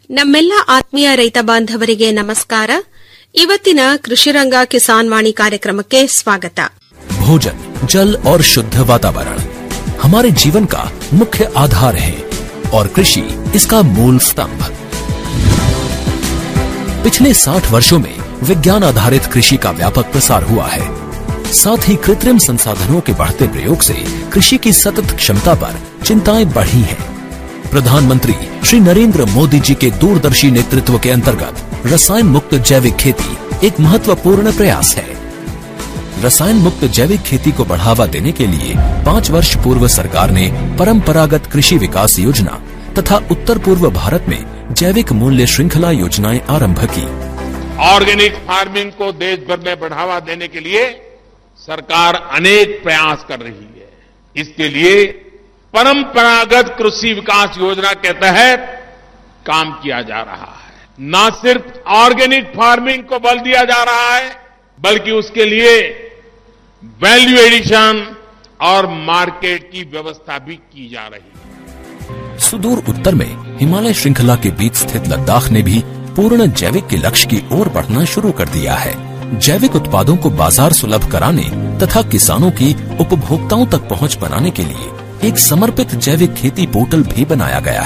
ನಮ್ಮೆಲ್ಲ ಆತ್ಮೀಯ ರೈತ ಬಾಂಧವರಿಗೆ ನಮಸ್ಕಾರ ಇವತ್ತಿನ ಕೃಷಿರಂಗ ಕಿಸಾನ್ ವಾಣಿ ಕಾರ್ಯಕ್ರಮಕ್ಕೆ ಸ್ವಾಗತ भोजन जल और शुद्ध वातावरण हमारे जीवन का मुख्य आधार है और कृषि इसका मूल स्तंभ पिछले 60 वर्षों में विज्ञान आधारित कृषि का व्यापक प्रसार हुआ है साथ ही कृत्रिम संसाधनों के बढ़ते प्रयोग से कृषि की सतत क्षमता पर चिंताएं बढ़ी हैं। प्रधानमंत्री श्री नरेंद्र मोदी जी के दूरदर्शी नेतृत्व के अंतर्गत रसायन मुक्त जैविक खेती एक महत्वपूर्ण प्रयास है रसायन मुक्त जैविक खेती को बढ़ावा देने के लिए पाँच वर्ष पूर्व सरकार ने परंपरागत कृषि विकास योजना तथा उत्तर पूर्व भारत में जैविक मूल्य श्रृंखला योजनाएं आरंभ की ऑर्गेनिक फार्मिंग को देश भर में बढ़ावा देने के लिए सरकार अनेक प्रयास कर रही है इसके लिए परंपरागत कृषि विकास योजना के तहत काम किया जा रहा है न सिर्फ ऑर्गेनिक फार्मिंग को बल दिया जा रहा है बल्कि उसके लिए वैल्यू एडिशन और मार्केट की व्यवस्था भी की जा रही है सुदूर उत्तर में हिमालय श्रृंखला के बीच स्थित लद्दाख ने भी पूर्ण जैविक के लक्ष्य की ओर बढ़ना शुरू कर दिया है जैविक उत्पादों को बाजार सुलभ कराने तथा किसानों की उपभोक्ताओं तक पहुंच बनाने के लिए एक समर्पित जैविक खेती पोर्टल भी बनाया गया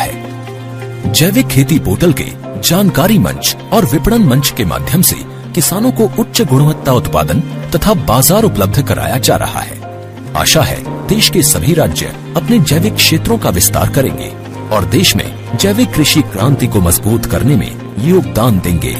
है जैविक खेती पोर्टल के जानकारी मंच और विपणन मंच के माध्यम से किसानों को उच्च गुणवत्ता उत्पादन तथा बाजार उपलब्ध कराया जा रहा है आशा है देश के सभी राज्य अपने जैविक क्षेत्रों का विस्तार करेंगे और देश में जैविक कृषि क्रांति को मजबूत करने में योगदान देंगे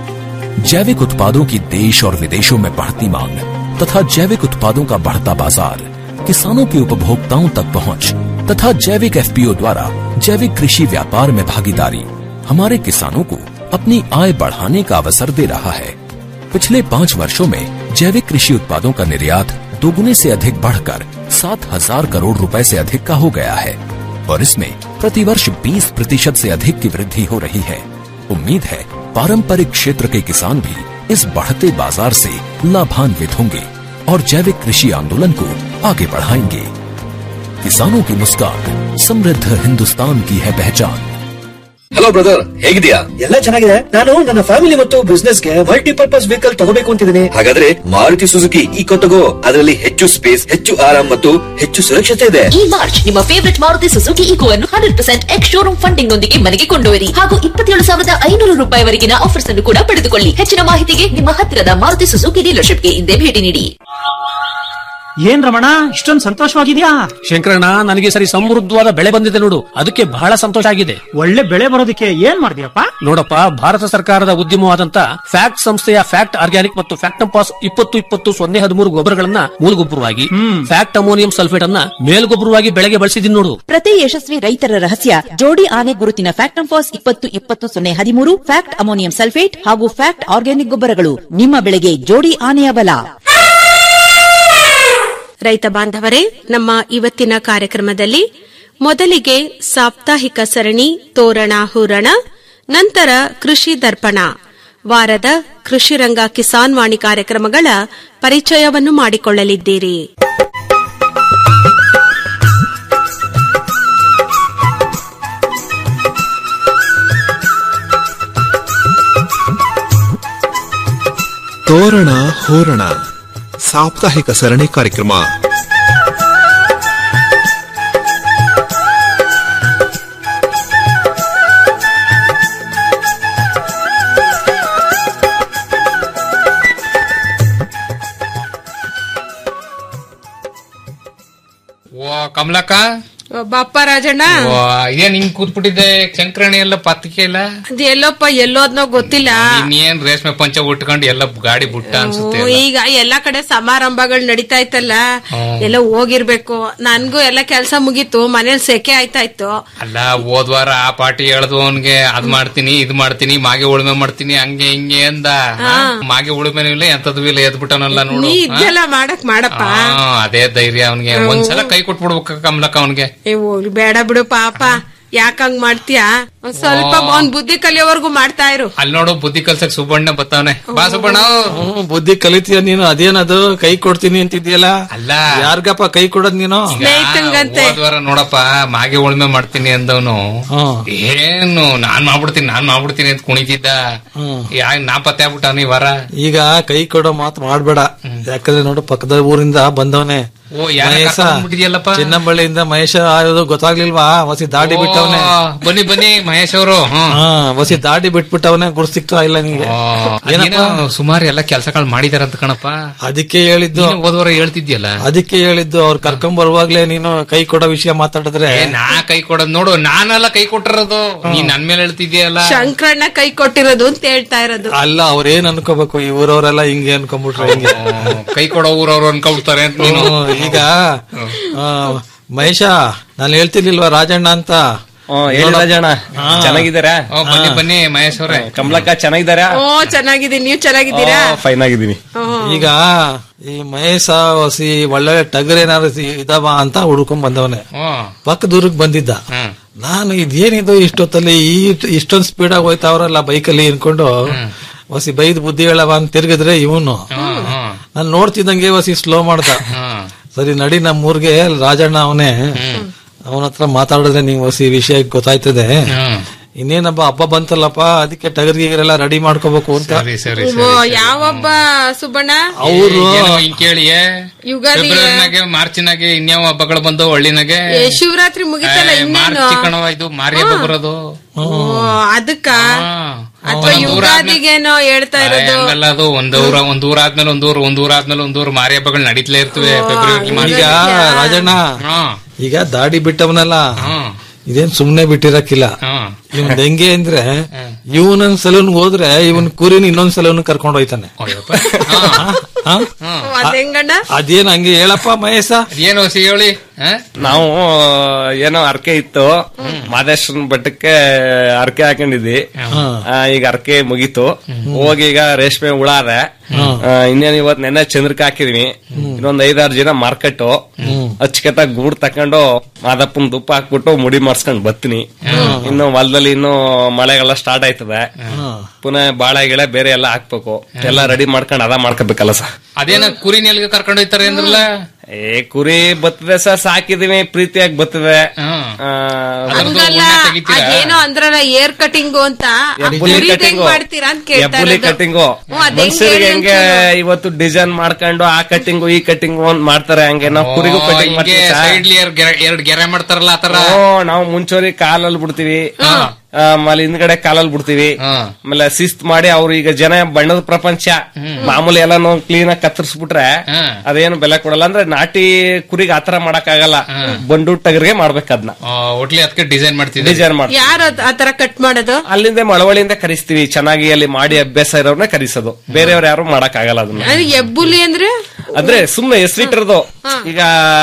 जैविक उत्पादों की देश और विदेशों में बढ़ती मांग तथा जैविक उत्पादों का बढ़ता बाजार किसानों की उपभोक्ताओं तक पहुंच तथा जैविक एफपीओ द्वारा जैविक कृषि व्यापार में भागीदारी हमारे किसानों को अपनी आय बढ़ाने का अवसर दे रहा है पिछले पाँच वर्षों में जैविक कृषि उत्पादों का निर्यात दोगुने से अधिक बढ़कर सात हजार करोड़ रुपए से अधिक का हो गया है और इसमें प्रतिवर्ष 20 प्रतिशत से अधिक की वृद्धि हो रही है उम्मीद है पारंपरिक क्षेत्र के किसान भी इस बढ़ते बाजार से लाभान्वित होंगे और जैविक कृषि आंदोलन को आगे बढ़ाएंगे किसानों की मुस्कान समृद्ध हिंदुस्तान की है पहचान ಹಲೋ ಬ್ರದರ್ ಹೇಗಿದ್ಯಾ ಎಲ್ಲ ಚೆನ್ನಾಗಿದೆ ನಾನು ನನ್ನ ಫ್ಯಾಮಿಲಿ ಮತ್ತು ಬಿಸ್ನೆಸ್ ಗೆ ಮಲ್ಟಿಪರ್ಪಸ್ ವೆಹಿಕಲ್ ತಗೋಬೇಕು ಅಂತಿದ್ದೀನಿ ಹಾಗಾದ್ರೆ ಮಾರುತಿ ಸುಜುಕಿ ಈಕೋ ತಗೋ ಅದರಲ್ಲಿ ಹೆಚ್ಚು ಸ್ಪೇಸ್ ಹೆಚ್ಚು ಆರಾಮ್ ಮತ್ತು ಹೆಚ್ಚು ಸುರಕ್ಷತೆ ಇದೆ ಈ ಮಾರ್ಚ್ ನಿಮ್ಮ ಫೇವರಿಟ್ ಮಾರುತಿ ಸುಜುಕಿ ಈಕೋ ಅನ್ನು hundred percent ex showroom funding ನೊಂದಿಗೆ ಮನೆಗೆ ಕೊಂಡೊಯ್ಯಿರಿ ಹಾಗೂ ಇಪ್ಪತ್ತೇಳು ಸಾವಿರದ ಐನೂರು ರೂಪಾಯಿವರೆಗಿನ ಆಫರ್ಸ್ ಅನ್ನು ಕೂಡ ಪಡೆದುಕೊಳ್ಳಿ ಹೆಚ್ಚಿನ ಮಾಹಿತಿಗೆ ನಿಮ್ಮ ಹತ್ತಿರದ ಮಾರುತಿ ಸುಜುಕಿ ಡೀಲರ್ಶಿಪ್ಗೆ ಹಿಂದೆ ಭೇಟಿ ನೀಡಿ ಏನ್ ರಮಣ ಇಷ್ಟೊಂದು ಸಂತೋಷವಾಗಿದ್ಯಾ ಶಂಕರಣ್ಣ ನನಗೆ ಸರಿ ಸಮೃದ್ಧವಾದ ಬೆಳೆ ಬಂದಿದೆ ನೋಡು ಅದಕ್ಕೆ ಬಹಳ ಸಂತೋಷ ಆಗಿದೆ ಒಳ್ಳೆ ಬೆಳೆ ಬರೋದಕ್ಕೆ ಏನ್ ಮಾಡಿದ್ಯಪ್ಪ ನೋಡಪ್ಪ ಭಾರತ ಸರ್ಕಾರದ ಉದ್ಯಮವಾದಂತ ಫ್ಯಾಕ್ಟ್ ಸಂಸ್ಥೆಯ ಫ್ಯಾಕ್ಟ್ ಆರ್ಗ್ಯಾನಿಕ್ ಮತ್ತು ಫ್ಯಾಕ್ಟಂಪಾಸ್ ಇಪ್ಪತ್ತು ಇಪ್ಪತ್ತು ಸೊನ್ನೆ ಹದಿಮೂರು ಗೊಬ್ಬರಗಳನ್ನ ಮೂಲಗೊಬ್ಬರವಾಗಿ ಫ್ಯಾಕ್ಟ್ ಅಮೋನಿಯಂ ಸಲ್ಫೇಟ್ ಅನ್ನ ಮೇಲ್ಗೊಬ್ಬರವಾಗಿ ಬೆಳೆಗೆ ಬಳಸಿದೀನಿ ನೋಡು ಪ್ರತಿ ಯಶಸ್ವಿ ರೈತರ ರಹಸ್ಯ ಜೋಡಿ ಆನೆ ಗುರುತಿನ ಫ್ಯಾಕ್ಟಂಫಾಸ್ ಇಪ್ಪತ್ತು ಇಪ್ಪತ್ತು ಸೊನ್ನೆ ಹದಿಮೂರು ಫ್ಯಾಕ್ಟ್ ಅಮೋನಿಯಂ ಸಲ್ಫೇಟ್ ಹಾಗೂ ಫ್ಯಾಕ್ಟ್ ಆರ್ಗ್ಯಾನಿಕ್ ಗೊಬ್ಬರಗಳು ನಿಮ್ಮ ಬೆಳೆಗೆ ಜೋಡಿ ಆನೆಯ ಬಲ ರೈತ ಬಾಂಧವರೇ ನಮ್ಮ ಇವತ್ತಿನ ಕಾರ್ಯಕ್ರಮದಲ್ಲಿ ಮೊದಲಿಗೆ ಸಾಪ್ತಾಹಿಕ ಸರಣಿ ತೋರಣ ಹೂರಣ ನಂತರ ಕೃಷಿ ದರ್ಪಣ ವಾರದ ಕೃಷಿರಂಗ ಕಿಸಾನ್ ವಾಣಿ ಕಾರ್ಯಕ್ರಮಗಳ ಪರಿಚಯವನ್ನು ಮಾಡಿಕೊಳ್ಳಲಿದ್ದೀರಿ ತೋರಣ ಹೋರಣ ಸಾಪ್ತಾಹಿಕ ಸರಣಿ ಕಾರ್ಯಕ್ರಮ ಓ ಕಮಲಕ್ಕ ಬಾಪ ರಾಜಣ್ಣ ಓ ಏನ್ ಹಿಂಗ್ ಕೂತ್ಬಿಟ್ಟಿದ್ದೆ ಶಂಕರಣಿ ಎಲ್ಲ ಪತ್ರಿಕೆ ಇಲ್ಲ ಅದು ಎಲ್ಲೋಪ್ಪ ಎಲ್ಲೋದ್ನೋ ಗೊತ್ತಿಲ್ಲ ಇನ್ನೇನ್ ರೇಷ್ಮೆ ಪಂಚ ಉಟ್ಕೊಂಡು ಎಲ್ಲ ಗಾಡಿ ಬುಟ್ಟ ಅನ್ಸುತ್ತೆ ಹ್ಮ್, ಎಲ್ಲ. ಈಗ ಎಲ್ಲಾ ಕಡೆ ಸಮಾರಂಭಗಳು ನಡೀತಾ ಇತ್ತಲ್ಲ ಹ್ಮ್. ಎಲ್ಲ ಹೋಗಿರ್ಬೇಕು ನನ್ಗೂ ಎಲ್ಲ ಕೆಲಸ ಮುಗೀತು ಮನೇಲಿ ಸೆಕೆ ಆಯ್ತಾ ಇತ್ತು ಅಲ್ಲ ಹೋದ್ವಾರ ಆ ಪಾರ್ಟಿ ಹೇಳ್ದು ಅವನ್ಗೆ ಅದ್ ಮಾಡ್ತೀನಿ ಇದ್ ಮಾಡ್ತೀನಿ ಮಾಗೆ ಉಳುಮೆ ಮಾಡ್ತೀನಿ ಹಂಗೆ ಹಿಂಗೆ ಅಂದ ಹಾ. ಮಾಗೆ ಉಳುಮೆನೂ ಇಲ್ಲ ಎಂತದೂ ಇಲ್ಲ ಎದ್ಬಿಟ್ಟವನಲ್ಲ ನೋಡು ನೀ ಹಾ? ಇದೆಲ್ಲ ಮಾಡಕ್ ಮಾಡಪ್ಪ ಹಾ, ಅದೇ ಧೈರ್ಯ ಅವನ್ಗೆ ಹ್ಮ್. ಒಂದ್ಸಲ ಕೈ ಕೊಟ್ಬಿಡ್ಬೇಕು ಕಮಲಕ್ಕ ಅವನ್ಗೆ ಏ ಹೋಗ್ಲಿ ಬೇಡ ಬಿಡು ಪಾಪ ಯಾಕಂಗ್ ಮಾಡ್ತೀಯಾ ಒಂದ್ ಸ್ವಲ್ಪ ಒಂದ್ ಬುದ್ಧಿ ಕಲಿಯೋವರೆಗೂ ಮಾಡ್ತಾ ಇರು ಅಲ್ಲಿ ನೋಡು ಬುದ್ಧಿ ಕಲ್ಸಕ್ ಸುಬ್ಬಣ್ಣ ಬತ್ತಾವನೆ ಬಾ ಸುಬ್ಬಣ್ಣ ಹ್ಮ್, ಬುದ್ಧಿ ಕಲಿತೀಯ ನೀನು ಅದೇನದು ಕೈ ಕೊಡ್ತೀನಿ ಅಂತಿದ್ಯಲ್ಲ ಅಲ್ಲ ಯಾರ್ಗಪ್ಪ ಕೈ ಕೊಡೋದ್ ನೀನು ಸ್ನೇಹಿತಂಗಂತೆ ಹೋದ್ವಾರ ನೋಡಪ್ಪ ಮಾಗೆ ಉಳ್ಮೆ ಮಾಡ್ತೀನಿ ಅಂದವನು ಏನು ನಾನ್ ಮಾಡ್ಬಿಡ್ತೀನಿ ನಾನ್ ಮಾಡ್ಬಿಡ್ತೀನಿ ಅಂತ ಕುಣಿತಿದ್ದ ಯಾ ನಾಪತ್ತೆ ಆಗ್ಬಿಟ್ಟವನು ಈ ವಾರ ಈಗ ಕೈ ಕೊಡೋ ಮಾತು ಮಾಡ್ಬೇಡ ಯಾಕಂದ್ರೆ ನೋಡು ಪಕ್ಕದ ಊರಿಂದ ಬಂದವನೆ ಓ ಯಾರ ಮಹೇಶ ಕರ್ಕೊಂಡ್ಬಿಟ್ಟಿದ್ಯಲ್ಲಪ್ಪ ಚಿನ್ನಂಬಳ್ಳಿಯಿಂದ ಮಹೇಶ ಆಯೋದು ಗೊತ್ತಾಗ್ಲಿಲ್ವಾ ವಸಿ ದಾಡಿ ಬಿಟ್ಟವನೆ ಓ, ಬನ್ನಿ ಬನ್ನಿ ಮಹೇಶ್ ಅವರು ಹಾ ವಸಿ ದಾಡಿ ಬಿಟ್ಬಿಟ್ಟವನೆ ಗುರು ಸಿಕ್ತಾ ಇಲ್ಲ ನಿಂಗೆ ಏನಪ್ಪ ಸುಮಾರು ಎಲ್ಲ ಕೆಲಸಗಳು ಮಾಡಿದಾರಂತ ಕಣಪ್ಪ ಅದಕ್ಕೆ ಹೇಳಿದ್ದು ನೀನು ಹೋದ್ವಾರ ಹೇಳ್ತಿದ್ಯಲ್ಲ ಅದಕ್ಕೆ ಹೇಳಿದ್ದು ಅವ್ರು ಕರ್ಕೊಂಡ್ ಬರುವಾಗ್ಲೇ ನೀನು ಕೈ ಕೊಡೋ ವಿಷಯ ಮಾತಾಡಿದ್ರೆ ಏ, ನಾ ಕೈ ಕೊಡೋದ್ ನೋಡು ನಾನೆಲ್ಲ ಕೈ ಕೊಟ್ಟಿರೋದು ನೀನ್ ನನ್ ಮೇಲೆ ಹೇಳ್ತಿದ್ಯಲ್ಲ ಶಂಕರಣ್ಣ ಕೈ ಕೊಟ್ಟಿರೋದು ಅಂತ ಹೇಳ್ತಾ ಇರೋದು ಅಲ್ಲ ಅವ್ರೇನ್ ಅನ್ಕೋಬೇಕು ಈ ಊರವರೆಲ್ಲ ಹಿಂಗೆ ಅನ್ಕೊಂಡ್ಬಿಟ್ರೆ ಹಿಂಗೆ ಕೈ ಕೊಡೋ ಊರವ್ರು ಅನ್ಕೊಬಿಡ್ತಾರೆ ಅಂತ ನೀನು ಹ್ಮ್, ಈಗ ಆ, ಮಹೇಶ ನಾನು ಹೇಳ್ತಿರ್ಲಿಲ್ವಾ ರಾಜಣ್ಣ ಅಂತ ಹೇಳಿ ನೋಡಪ್ಪ. ರಾಜಣ್ಣ ಹಾ. ಚೆನ್ನಾಗಿದ್ದೀರಾ ಓ, ಬನ್ನಿ ಬನ್ನಿ ಮಹೇಶ್ ಅವ್ರೆ ಕಮಲಕ್ಕ ಚೆನ್ನಾಗಿದ್ದಾರಾ ಓ ಚೆನ್ನಾಗಿದ್ದೀನಿ ನೀವ್ ಚೆನ್ನಾಗಿದ್ದೀರಾ ಫೈನ್ ಆಗಿದ್ದೀನಿ ಈಗ ಈ ಮಹೇಶ ಹೊಸಿ ಒಳ್ಳೆ ಟಗರ್ ಏನಾದ್ರು ಸಿ- ಇದಾವ ಅಂತ ಹುಡ್ಕೊಂಡ್ ಬಂದವನೆ ಹ್ಮ್. ಪಕ್ಕದೂರಿಗೆ ಬಂದಿದ್ದ ಹ್ಮ್. ನಾನು ಇದೇನಿದು ಇಷ್ಟೊತ್ತಲ್ಲಿ ಈ ಇಷ್ಟೊಂದ್ ಸ್ಪೀಡ್ ಆಗಿ ಹೋಯ್ತಾವ್ರಲ್ಲ ಬೈಕಲ್ಲಿ ಅನ್ಕೊಂಡು ಹೊಸಿ ಬೈದ್ ಬುದ್ಧಿ ಹೇಳವ ಅಂತ ತಿರ್ಗಿದ್ರೆ ಇವನು ನಾನು ನೋಡ್ತಿದ್ದಂಗೆ ಹೊಸಿ ಸ್ಲೋ ಮಾಡ್ದ ಸರಿ ನಡಿ ನಮ್ಮೂರ್ಗೆ ರಾಜಣ್ಣ ಅವನೇ ಅವನ ಹತ್ರ ಮಾತಾಡಿದ್ರೆ ನೀವು ಹೊಸಿ ವಿಷಯ ಗೊತ್ತಾಯ್ತದೆ ಇನ್ನೇನಬ್ಬ ಹಬ್ಬ ಬಂತಲ್ಲಪ್ಪ ಅದಕ್ಕೆ ಟಗರಿಗೆಲ್ಲ ರೆಡಿ ಮಾಡ್ಕೋಬೇಕು ಅಂತ ಸರಿ ಸರಿ ಓ ಯಾವೊಬ್ಬ ಸುಬ್ಬಣ್ಣ ಅವ್ರು ಏನೋ ಹಿಂಗ್ ಕೇಳಿಯೇ ಯುಗಾದಿ ಫೆಬ್ರವರಿನಾಗೆ ಮಾರ್ಚಿನಾಗೆ ಇನ್ಯಾವ ಹಬ್ಬಗಳು ಬಂದು ಹಳ್ಳಿನಾಗೆ ಏ, ಶಿವರಾತ್ರಿ ಮುಗಿತಲ್ಲ ಏ, ಇನ್ನೇನು ಮಾರ್ಚ್ ಕಣವ ಇದು ಮಾರಿ ಹಬ್ಬ ಬರೋದು ಓ ಅದಕ್ಕ ಅಥವಾ ಒಂದೊಂದ್ ಊರ್ ಆದ್ಮೇಲೆ- ಯುಗಾದಿಗೇನೋ ಹೇಳ್ತಾ ಏ, ಇರೋದು ಹಂಗಲ್ಲ ಅದು ಒಂದ್ ಊರ ಒಂದ್ ಊರ ಆದ್ಮೇಲೆ ಒಂದ್ ಊರು ಒಂದ್ ಊರ ಆದ್ಮೇಲೆ ಒಂದ್ ಊರು ಮಾರಿ ಹಬ್ಬಗಳು ನಡೀತ್ಲೇ ಇರ್ತವೆ ಫೆಬ್ರವರಿ ಈಗ ರಾಜಣ್ಣ ಈಗ ದಾಡಿ ಬಿಟ್ಟವನಲ್ಲ ಇದೇನ್ ಸುಮ್ನೆ ಬಿಟ್ಟಿರಕ್ಕಿಲ್ಲ ಇವನ್ ಹೆಂಗೆ ಅಂದ್ರೆ ಇವನೊಂದ್ ಸಲೂನ್ ಹೋದ್ರೆ ಇವನ್ ಕುರಿನ ಇನ್ನೊಂದ್ ಸಲೂನ್ ಕರ್ಕೊಂಡ್ ಹೋಯ್ತಾನೆ ಹಾ? ಅದೇಂಗಣ್ಣ ಅದೇನ್ ಹಂಗೆ ಹೇಳಪ್ಪ ಮಹೇಶ ಏನು ಸಿ ಹೇಳಿ ನಾವು ಏನೋ ಅರ್ಕೆ ಇತ್ತು ಮಾದೇಶ್ವರನ್ ಬೆಟ್ಟಕ್ಕೆ ಅರ್ಕೆ ಹಾಕೊಂಡಿದ್ವಿ ಆ, ಈಗ ಅರ್ಕೆ ಮುಗೀತು ಹೋಗಿ ಈಗ ರೇಷ್ಮೆ ಉಳಾದೆ ಆ, ಇನ್ನೇನ್ ಇವತ್ ನೆನ್ನೆ ಚಂದ್ರಕ್ಕೆ ಹಾಕಿದೀನಿ ಇನ್ನೊಂದ್ ಐದಾರು ಜನ ಮಾರ್ಕೆಟ್ ಅಚ್ಚುಕತ್ತ ಗೂಡ್ ತಕೊಂಡು ಮಾದಪ್ಪನ್ ತುಪ್ಪ ಹಾಕ್ಬಿಟ್ಟು ಮುಡಿ ಮಾಡ್ಸ್ಕೊಂಡ್ ಬರ್ತೀನಿ ಇನ್ನು ಹೊಲದಲ್ಲಿ ಇನ್ನು ಮಳೆಗೆಲ್ಲ ಸ್ಟಾರ್ಟ್ ಆಯ್ತದೆ ಪುನಃ ಬಾಳೆ ಗಿಳೆ ಬೇರೆ ಎಲ್ಲ ಹಾಕ್ಬೇಕು ಎಲ್ಲ ರೆಡಿ ಮಾಡ್ಕೊಂಡು ಅದ ಮಾಡ್ಕೋಬೇಕಲ್ಲ ಸರ್ ಅದೇನ ಕುರಿ ನೆಲ್ಗೆ ಕರ್ಕೊಂಡು ಹೋಯ್ತಾರೆ ಅಂದ್ರಲ್ಲ ಏ ಕುರಿ ಬರ್ತದೆ ಸರ್ ಸಾಕಿದೀವಿ ಪ್ರೀತಿಯಾಗಿ ಬರ್ತದೆ ಆ, ಹಂಗಲ್ಲ ಅದೇನೋ ಅಂದ್ರಲ್ಲ ಏರ್ ಕಟಿಂಗು ಅಂತ ಆ ಎಬ್ಬುಲಿ ಕುರಿದ್ ಹೆಂಗ್ ಕಟ್ಟಿಂಗು ಮಾಡ್ತೀರಾ ಅಂತ ಕೇಳ್ತಾ ಎಬ್ಬುಲಿ ಇರೋದು ಕಟ್ಟಿಂಗು ಹ್ಮ್, ಅದ್ ಹೆಂಗ್ ಮನುಷ್ಯರಿಗೆ ಹೇಳಿ ಹೆಂಗೆ ಇವತ್ತು ಡಿಸೈನ್ ಮಾಡ್ಕೊಂಡು ಆ ಕಟ್ಟಿಂಗು ಈ ಕಟ್ಟಿಂಗು ಅಂತ ಮಾಡ್ತಾರೆ ಹಂಗೆ ನಾವು ಕುರಿಗೂ ಕಟ್ಟಿಂಗ್ ಮಾಡ್ತೀವಿ ಸರ್. ಸೈಡ್ಲಿ ಎರಡ್ ಗೆರೆ ಮಾಡ್ತಾರಲ್ಲ ಆತರ ಓ ನಾವು ಮುಂಚೋರಿ ಕಾಲಲ್ಲಿ ಬಿಡ್ತೀವಿ ಆಮೇಲೆ ಹಿಂದ್ಗಡೆ ಕಾಲಲ್ಲಿ ಬಿಡ್ತೀವಿ ಆಮೇಲೆ ಶಿಸ್ತ್ ಮಾಡಿ ಅವ್ರು ಈಗ ಜನ ಬಣ್ಣದ ಪ್ರಪಂಚ ಮಾಮೂಲಿ ಎಲ್ಲ ಕ್ಲೀನ್ ಆಗಿ ಕತ್ತರಿಸ್ಬಿಟ್ರೆ ಅದೇನು ಬೆಲೆ ಕೊಡಲ್ಲ ಅಂದ್ರೆ ನಾಟಿ ಕುರಿಗೆ ಆತರ ಮಾಡಕ್ ಆಗಲ್ಲ ಬಂಡು ಟಗರಿಗೆ ಮಾಡ್ಬೇಕು ಅದನ್ನ ಒಟ್ಲಿ ಅದಕ್ಕೆ ಡಿಸೈನ್ ಮಾಡ್ತಿದ್ದೆ ಡಿಸೈನ್ ಮಾಡ್ತೀವಿ ಯಾರು ಅದ್- ಆತರ ಕಟ್ ಮಾಡೋದು ಅಲ್ಲಿಂದ ಮಳವಳಿಯಿಂದ ಕರಿಸ್ತೀವಿ ಚೆನ್ನಾಗಿ ಅಲ್ಲಿ ಮಾಡಿ ಅಭ್ಯಾಸ ಇರೋರ್ನ ಕರಿಸೋದು ಬೇರೆಯವ್ರು ಯಾರು ಮಾಡಕ್ ಆಗಲ್ಲ ಅದನ್ನ ಅದು ಎಬ್ಬುಲಿ ಅಂದ್ರೆ ಅಂದ್ರೆ ಸುಮ್ನೆ ಹೆಸರಿಟ್ಟಿರೋದು ಈಗ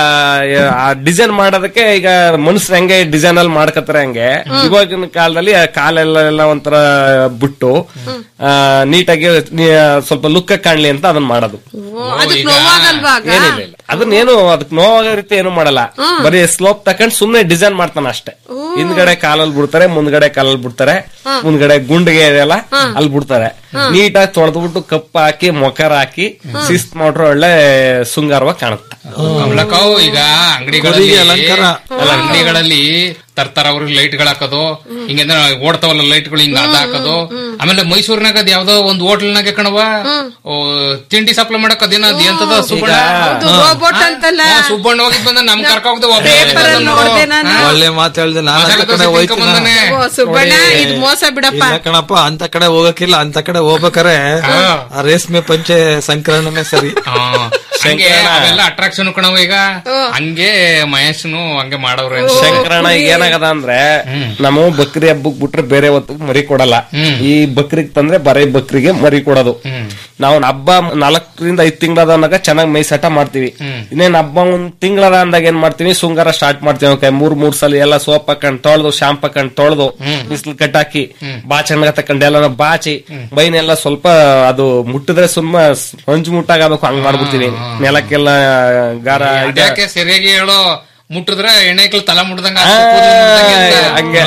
ಆ ಡಿಸೈನ್ ಮಾಡೋದಕ್ಕೆ ಈಗ ಮನುಷ್ಯರು ಹೆಂಗೆ ಡಿಸೈನ್ ಅಲ್ಲಿ ಮಾಡ್ಕತ್ತಾರೆ ಹಂಗೆ ಇವಾಗಿನ ಕಾಲದಲ್ಲಿ ಆ ಕಾಲೆಲ್ಲ ಎಲ್ಲ ಒಂಥರ ಬಿಟ್ಟು ಆ, ನೀಟಾಗಿ ನೀ- ಸ್ವಲ್ಪ ಲುಕ್ ಕಾಣ್ಲಿ ಅಂತ ಅದನ್ನ ಮಾಡೋದು ಅದಕ್ ನೋವಾಗಲ್ವಾ ಆಗ? ಏನಿಲ್ಲ ಇಲ್ಲ. ಅದನ್ನೇನು ಅದಕ್ಕೆ ನೋವಾಗೋ ರೀತಿ ಏನು ಮಾಡಲ್ಲ ಬರೀ ಸ್ಲೋಪ್ ತಕೊಂಡ್ ಸುಮ್ನೆ ಡಿಸೈನ್ ಮಾಡ್ತಾನ ಅಷ್ಟೇ ಹಿಂದ್ಗಡೆ ಕಾಲಲ್ಲಿ ಬಿಡ್ತಾರೆ ಮುಂದ್ಗಡೆ ಕಾಲಲ್ಲಿ ಬಿಡ್ತಾರೆ ಮುಂದ್ಗಡೆ ಗುಂಡಿಗೆ ಇದೆಯಲ್ಲ ಅಲ್ಲಿ ಬಿಡ್ತಾರೆ ನೀಟಾಗಿ ತೊಳೆದ್ಬಿಟ್ಟು ಕಪ್ ಹಾಕಿ ಮೊಕರ ಹಾಕಿ ಶಿಸ್ತ್ ಮಾಡ್ರೆ ಒಳ್ಳೆ ಸುಂಗಾರವಾಗಿ ಕಾಣುತ್ತೆ ಕಮಲಕ್ಕವು ಈಗ ಅಂಗಡಿಗಳಲ್ಲಿ ಕುರಿಗೆ ಅಲಂಕಾರ. ಅಲ್ಲ, ಅಂಗಡಿಗಳಲ್ಲಿ ತರ್ತಾರ ಅವ್ರಿಗೆ ಲೈಟ್ ಗಳು ಹಾಕೋದು ಹಿಂಗಂದ್ರೆ ಓಡ್ತಾವಲ್ಲ ಲೈಟ್ ಗಳು ಹಿಂಗ ಅದ ಹಾಕೋದು ಆಮೇಲೆ ಮೈಸೂರಿನಾಗ ಅದ್ ಯಾವ್ದೋ ಒಂದ್ ಹೋಟ್ಲ್ನಾಗ ಕಣವ ಓ, ತಿಂಡಿ ಸಪ್ಲೈ ಮಾಡಕ್ ಅದೇನ ಅದ್ ಎಂತದ ಸುಬ್ಬಣ್ಣ ಹೌದು, ರೋಬೋಟ್ ಅಂತಲ್ಲ ಹಾ, ಸುಬ್ಬಣ್ಣ ಹೋಗಿದ್ ಬಂದ ನಮ್ ಕರ್ಕ ಹೋಗ್ದೆ ಒಬ್ಬ ಪೇಪರ್ ಅಲ್ಲಿ ನೋಡ್ದೆ ನಾನು ಒಳ್ಳೆ ಮಾತು ಹೇಳ್ದೆ ನಾನು ಅಂತ ಮಸಾಲೆ ಕಡೆ ದೋಸೆ ಹೋಯ್ತೀನಿ ತಿನ್ಕೊಂಬಂದಾನೆ. ಓ ಸುಬ್ಬಣ್ಣ ಇದು ಮೋಸ ಬಿಡಪ್ಪ ಇಲ್ಲ ಕಣಪ್ಪ ಅಂತ ಕಡೆ ಹೋಗಕ್ಕಿಲ್ಲ ಅಂತ ಕಡೆ ಹೋಗ್ಬೇಕಾರೆ ಆ ರೇಷ್ಮೆ ಪಂಚೆ ಸಂಕ್ರಮಣನೇ ಸರಿ ಹಂಗೆ ಅವೆಲ್ಲ ಅಟ್ರಾಕ್ಷನ್ ಕಣವ ಈಗ ಹಂಗೆ ಮಹೇಶ್ನು ಹಂಗೆ ಮಾಡವ್ರೆ ಶಂಕರಣ್ಣ ಈಗ ಏನಾಗದ ಅಂದ್ರೆ ನಾವು ಬಕ್ರಿ ಹಬ್ಬಕ್ ಬಿಟ್ರೆ ಬೇರೆ ಹೊತ್ತಿಗೆ ಮರಿ ಕೊಡಲ್ಲ ಈ ಬಕ್ರಿಗ್ ತಂದ್ರೆ ಬರೀ ಬಕ್ರಿಗೆ ಮರಿ ಕೊಡೋದು ನಾವು ಹಬ್ಬ ನಾಲ್ಕರಿಂದ ಐದ್ ತಿಂಗಳದಾಗ ಚೆನ್ನಾಗಿ ಮೈಸಾಟ ಮಾಡ್ತೀವಿ ಇನ್ನೇನ್ ಹಬ್ಬ ಒಂದ್ ತಿಂಗಳದ ಅಂದಾಗ ಏನ್ ಮಾಡ್ತೀವಿ ಶೃಂಗಾರ ಸ್ಟಾರ್ಟ್ ಮಾಡ್ತೀವಿ ಓಕೆ ಮೂರ್ ಮೂರ್ ಸಲ ಎಲ್ಲ ಸೋಪ್ ಹಾಕೊಂಡ್ ತೊಳ್ದು ಶಾಂಪ್ ಹಾಕೊಂಡ್ ತೊಳ್ದು ಬಿಸಿಲು ಕಟ್ಟಾಕಿ ಬಾಚಣ್ಣ ತಕೊಂಡ್ ಎಲ್ಲ ಬಾಚಿ ಬೈನೆಲ್ಲ ಸ್ವಲ್ಪ ಅದು ಮುಟ್ಟಿದ್ರೆ ಸುಮ್ಮ ಹೊಂಜು ಮುಟ್ಟಾಗಬೇಕು ಹಂಗ್ ಮಾಡ್ಬಿಡ್ತೀವಿ ನೆಲಕ್ಕೆಲ್ಲ ಗಾರ ಇದ- ಯಾಕೆ ಸರಿಯಾಗಿ ಹೇಳು ಮುಟ್ಟಿದ್ರೆ ಎಣ್ಣೆಕ್ಳು ತಲ ಮುಟ್ದಂಗ ಆ, ಹಂಗೆ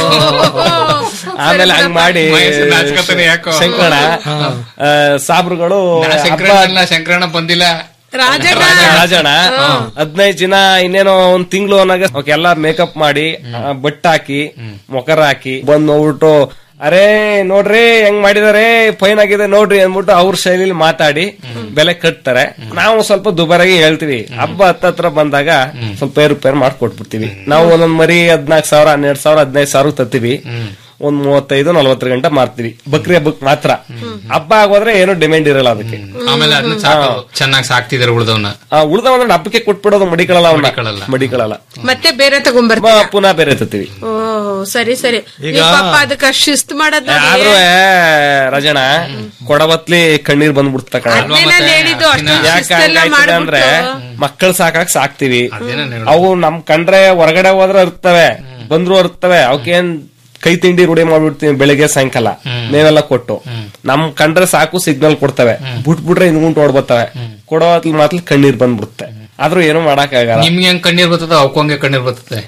ಆಮೇಲೆ ಹಂಗ್ ಮಾಡಿ ನಾಚ್ಕತಾನೆ ಯಾಕೋ ಶಂಕರಣ ಆ, ಸಾಬ್ರುಗಳು ನಾ ಶಂಕರಣ್ಣ ಅಲ್ಲ, ಶಂಕರಣ್ಣ ಬಂದಿಲ್ಲ ರಾಜಣ್ಣ ರಾಜಣ್ಣ ಹದಿನೈದು ದಿನ ಇನ್ನೇನೋ ಒಂದ್ ತಿಂಗಳು ಅನ್ನೋಕೆ ಅವ್ಕೆ ಎಲ್ಲ ಮೇಕಪ್ ಮಾಡಿ ಆ, ಬಟ್ ಹಾಕಿ ಮೊಕರ ಹಾಕಿ ಬಂದ್ ನೋಡ್ಬಿಟ್ಟು ಅರೇ ನೋಡ್ರಿ ಹೆಂಗ್ ಮಾಡಿದಾರೆ ಫೈನ್ ಆಗಿದೆ ನೋಡ್ರಿ ಅಂದ್ಬಿಟ್ಟು ಅವ್ರ ಶೈಲಿಲಿ ಮಾತಾಡಿ ಬೆಲೆ ಕಟ್ತಾರೆ ನಾವು ಸ್ವಲ್ಪ ದುಬಾರಾಗಿ ಹೇಳ್ತೀವಿ ಹಬ್ಬ ಹತ್ತತ್ರ ಬಂದಾಗ ಸ್ವಲ್ಪ ಏರುಪೇರು ಮಾಡ್ಕೊಟ್ಬಿಡ್ತೀವಿ ನಾವು ಒಂದೊಂದ್ ಮರಿ ಹದ್ನಾಲ್ಕು ಸಾವಿರ ಹನ್ನೆರಡು ಸಾವಿರ ಹದಿನೈದು ಸಾವಿರ ತತ್ತೀವಿ ಒಂದ್ ಮೂವತ್ತೈದು ನಲ್ವತ್ತು ಗಂಟೆ ಮಾರ್ತೀವಿ ಬಕ್ರಿ ಹಬ್ಬಕ್ ಮಾತ್ರ ಹಬ್ಬ ಆಗೋದ್ರೆ ಏನು ಡಿಮ್ಯಾಂಡ್ ಇರಲ್ಲ ಅದಕ್ಕೆ ಆಮೇಲೆ ಅದನ್ನ ಸಾಕೋದು ಚೆನ್ನಾಗಿ ಸಾಕ್ತಿದಾರೆ ಉಳ್ದವನ್ನ ಉಳ್ದವಂದ್ರೆ ಹಬ್ಬಕ್ಕೆ ಕೊಟ್ಬಿಡೋದು ಮಡಿಕೊಳ್ಳಲ್ಲ ಅವನ್ನ ಮಡಿಕೊಳ್ಳಲ್ಲ ಮತ್ತೆ ಬೇರೆ ತಗೊಂಡ್ಬರ್ತೀವಿ ಪುನಃ ಬೇರೆ ತತ್ತೀವಿ ಓ ಸರಿ ಸರಿ ಈಗ- ನೀವ್ ಪಾಪ ಅದಕ್ಕ ಶಿಸ್ತ್ ಮಾಡೋದ್ ನೋಡಿ. ಆದ್ರೂ ರಜಣ ಕೊಡಬತ್ಲಿ ಕಣ್ಣೀರ್ ಬಂದ್ಬಿಡ್ತ ಕಣ ಅದ್ನೇ ನಾನ್ ಹೇಳಿದ್ದು, ಅಷ್ಟು ಯಾಕೆ ಶಿಸ್ತೆಲ್ಲ ಹಂಗಾಯ್ತದೆ ಅಂದ್ರೆ ಮಾಡ್ಬಿಟ್ಟು. ಮಕ್ಕಳು ಸಾಕಾಕ್ ಸಾಕ್ತಿವಿ ಅವು ನಮ್ ಕಂಡ್ರೆ ಹೊರಗಡೆ ಹೋದ್ರೆ ಇರ್ತವೆ ಬಂದ್ರು ಇರ್ತವೆ ಅವಕ್ಕೇನ್ ಕೈ ತಿಂಡಿ ರೂಢಿ ಮಾಡ್ಬಿಡ್ತೀವಿ ಬೆಳಿಗ್ಗೆ ಸಾಯಂಕಾಲ ಮೇವೆಲ್ಲ ಕೊಟ್ಟು ನಮ್ ಕಂಡ್ರೆ ಸಾಕು ಸಿಗ್ನಲ್ ಕೊಡ್ತವೆ ಬಿಟ್ಬಿಟ್ರೆ ಹಿಂದ್ಗುಂಟು ಓಡ್ಬರ್ತವೆ ಕೊಡೋ ಹೊತ್ಲ್ ಮಾತ್ಲಿ ಕಣ್ಣೀರ್ ಬಂದ್ಬಿಡುತ್ತೆ ಆದ್ರೂ ಏನು ಮಾಡಕ್ ಆಗಲ್ಲ ನಿಮ್ಗೆ ಹೆಂಗ್ ಕಣ್ಣೀರ್ ಬರ್ತದ ಅವಕ್ಕಂಗೆ ಕಣ್ಣೀರ್ ಬರ್ತದೆ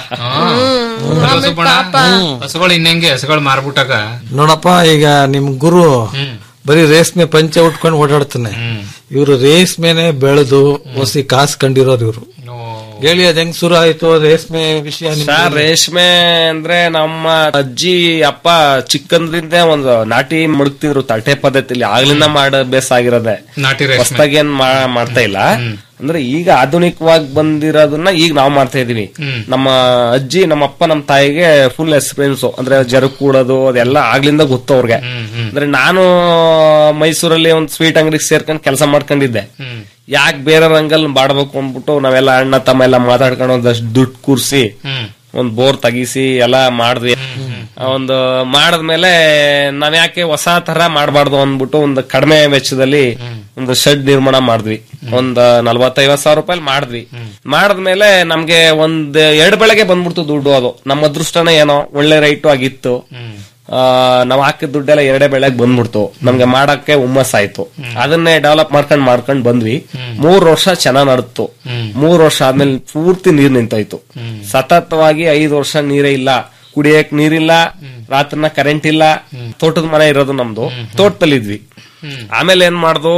ಹಸುಗಳು ಇನ್ನೆಂಗೆ ಹಸುಗಳು ಮಾರ್ಬಿಟ್ಟಾಗ ನೋಡಪ್ಪ ಈಗ ನಿಮ್ ಗುರು ಬರೀ ರೇಷ್ಮೆ ಪಂಚೆ ಉಟ್ಕೊಂಡು ಓಡಾಡ್ತಾನೆ ಇವ್ರು ರೇಷ್ಮೆನೆ ಬೆಳೆದು ಹೊಸಿ ಕಾಸು ಕಂಡಿರೋರು ಇವ್ರು ಹೇಳಿ ಅದ್ ಹೆಂಗ್ ಶುರು ಆಯ್ತು ರೇಷ್ಮೆ ವಿಷಯ ನಿಮ್ಗೆ? ಸರ್ ರೇಷ್ಮೆ ಅಂದ್ರೆ ನಮ್ಮ ಅಜ್ಜಿ ಅಪ್ಪ ಚಿಕ್ಕಂದ್ರಿಂದ ಒಂದು ನಾಟಿ ಮುಡುಕ್ತಿದ್ರು ತಟ್ಟೆ ಪದ್ಧತಿಲಿ ಆಗ್ಲಿಂದ ಮಾಡ ಬೇಸಾಗಿರೋದೆ ನಾಟಿ ರೇಷ್ಮೆ. ಹೊಸ್ದಾಗಿ ಏನ್ ಮಾ- ಮಾಡ್ತಾ ಇಲ್ಲ ಅಂದ್ರೆ ಈಗ ಆಧುನಿಕವಾಗಿ ಬಂದಿರೋದನ್ನ ಈಗ ನಾವು ಮಾಡ್ತಾ ಇದೀವಿ ನಮ್ಮ ಅಜ್ಜಿ ನಮ್ಮ ಅಪ್ಪ ನಮ್ಮ ತಾಯಿಗೆ ಫುಲ್ ಎಕ್ಸ್ಪೀರಿಯನ್ಸ್ ಅಂದ್ರೆ ಜರುಗ್ ಕೂಡೋದು ಅದೆಲ್ಲ ಆಗ್ಲಿಂದ ಗೊತ್ತು ಅವ್ರಿಗೆ ಅಂದ್ರೆ ನಾನು ಮೈಸೂರಲ್ಲಿ ಒಂದು ಸ್ವೀಟ್ ಅಂಗಡಿಗೆ ಸೇರ್ಕೊಂಡು ಕೆಲಸ ಮಾಡ್ಕೊಂಡಿದ್ದೆ ಯಾಕೆ ಬೇರೆ ರಂಗಲ್ ಬಾಡ್ಬೇಕು ಅಂದ್ಬಿಟ್ಟು ನಾವೆಲ್ಲ ಅಣ್ಣ ತಮ್ಮ ಎಲ್ಲ ಮಾತಾಡ್ಕೊಂಡು ಒಂದಷ್ಟು ದುಡ್ಡು ಕೂರ್ಸಿ ಒಂದ್ ಬೋರ್ ತೆಗಿಸಿ ಎಲ್ಲ ಮಾಡಿದ್ವಿ ಒಂದು ಮಾಡದ್ಮೇಲೆ ನಾವ್ ಯಾಕೆ ಹೊಸ ತರ ಮಾಡಬಾರ್ದು ಅಂದ್ಬಿಟ್ಟು ಒಂದು ಕಡಿಮೆ ವೆಚ್ಚದಲ್ಲಿ ಒಂದು ಶೆಡ್ ನಿರ್ಮಾಣ ಮಾಡಿದ್ವಿ ಒಂದ್ ನಲ್ವತ್ತೈವತ್ ಸಾವಿರ ರೂಪಾಯಿ ಮಾಡಿದ್ವಿ ಮಾಡದ್ಮೇಲೆ ನಮ್ಗೆ ಒಂದ್ ಎರಡು ಬೆಳಗ್ಗೆ ಬಂದ್ಬಿಡ್ತು ದುಡ್ಡು ಅದು ನಮ್ಮ ಅದೃಷ್ಟನೇ ಏನೋ ಒಳ್ಳೆ ರೈಟು ಆಗಿತ್ತು ಆ, ನಾವ್ ಹಾಕಿದ ದುಡ್ಡೆಲ್ಲ ಎರಡೇ ಬೆಳಗ್ಗೆ ಬಂದ್ಬಿಡ್ತು ನಮ್ಗೆ ಮಾಡಕ್ಕೆ ಹುಮ್ಮಸ್ ಆಯ್ತು ಅದನ್ನೇ ಡೆವಲಪ್ ಮಾಡ್ಕೊಂಡ್ ಮಾಡ್ಕೊಂಡ್ ಬಂದ್ವಿ ಮೂರ್ ವರ್ಷ ಚೆನ್ನಾಗ್ ನಡ್ತು ಮೂರ್ ವರ್ಷ ಆದ್ಮೇಲೆ ಪೂರ್ತಿ ನೀರ್ ನಿಂತೋಯ್ತು ಸತತವಾಗಿ ಐದು ವರ್ಷ ನೀರೇ ಇಲ್ಲ ಕುಡಿಯಕ್ ನೀರಿಲ್ಲ ರಾತ್ರಿನ ಕರೆಂಟ್ ಇಲ್ಲ ತೋಟದ ಮನೆ ಇರೋದು ನಮ್ದು ತೋಟದಲ್ಲಿದ್ವಿ ಆಮೇಲೆ ಏನ್ ಮಾಡ್ದು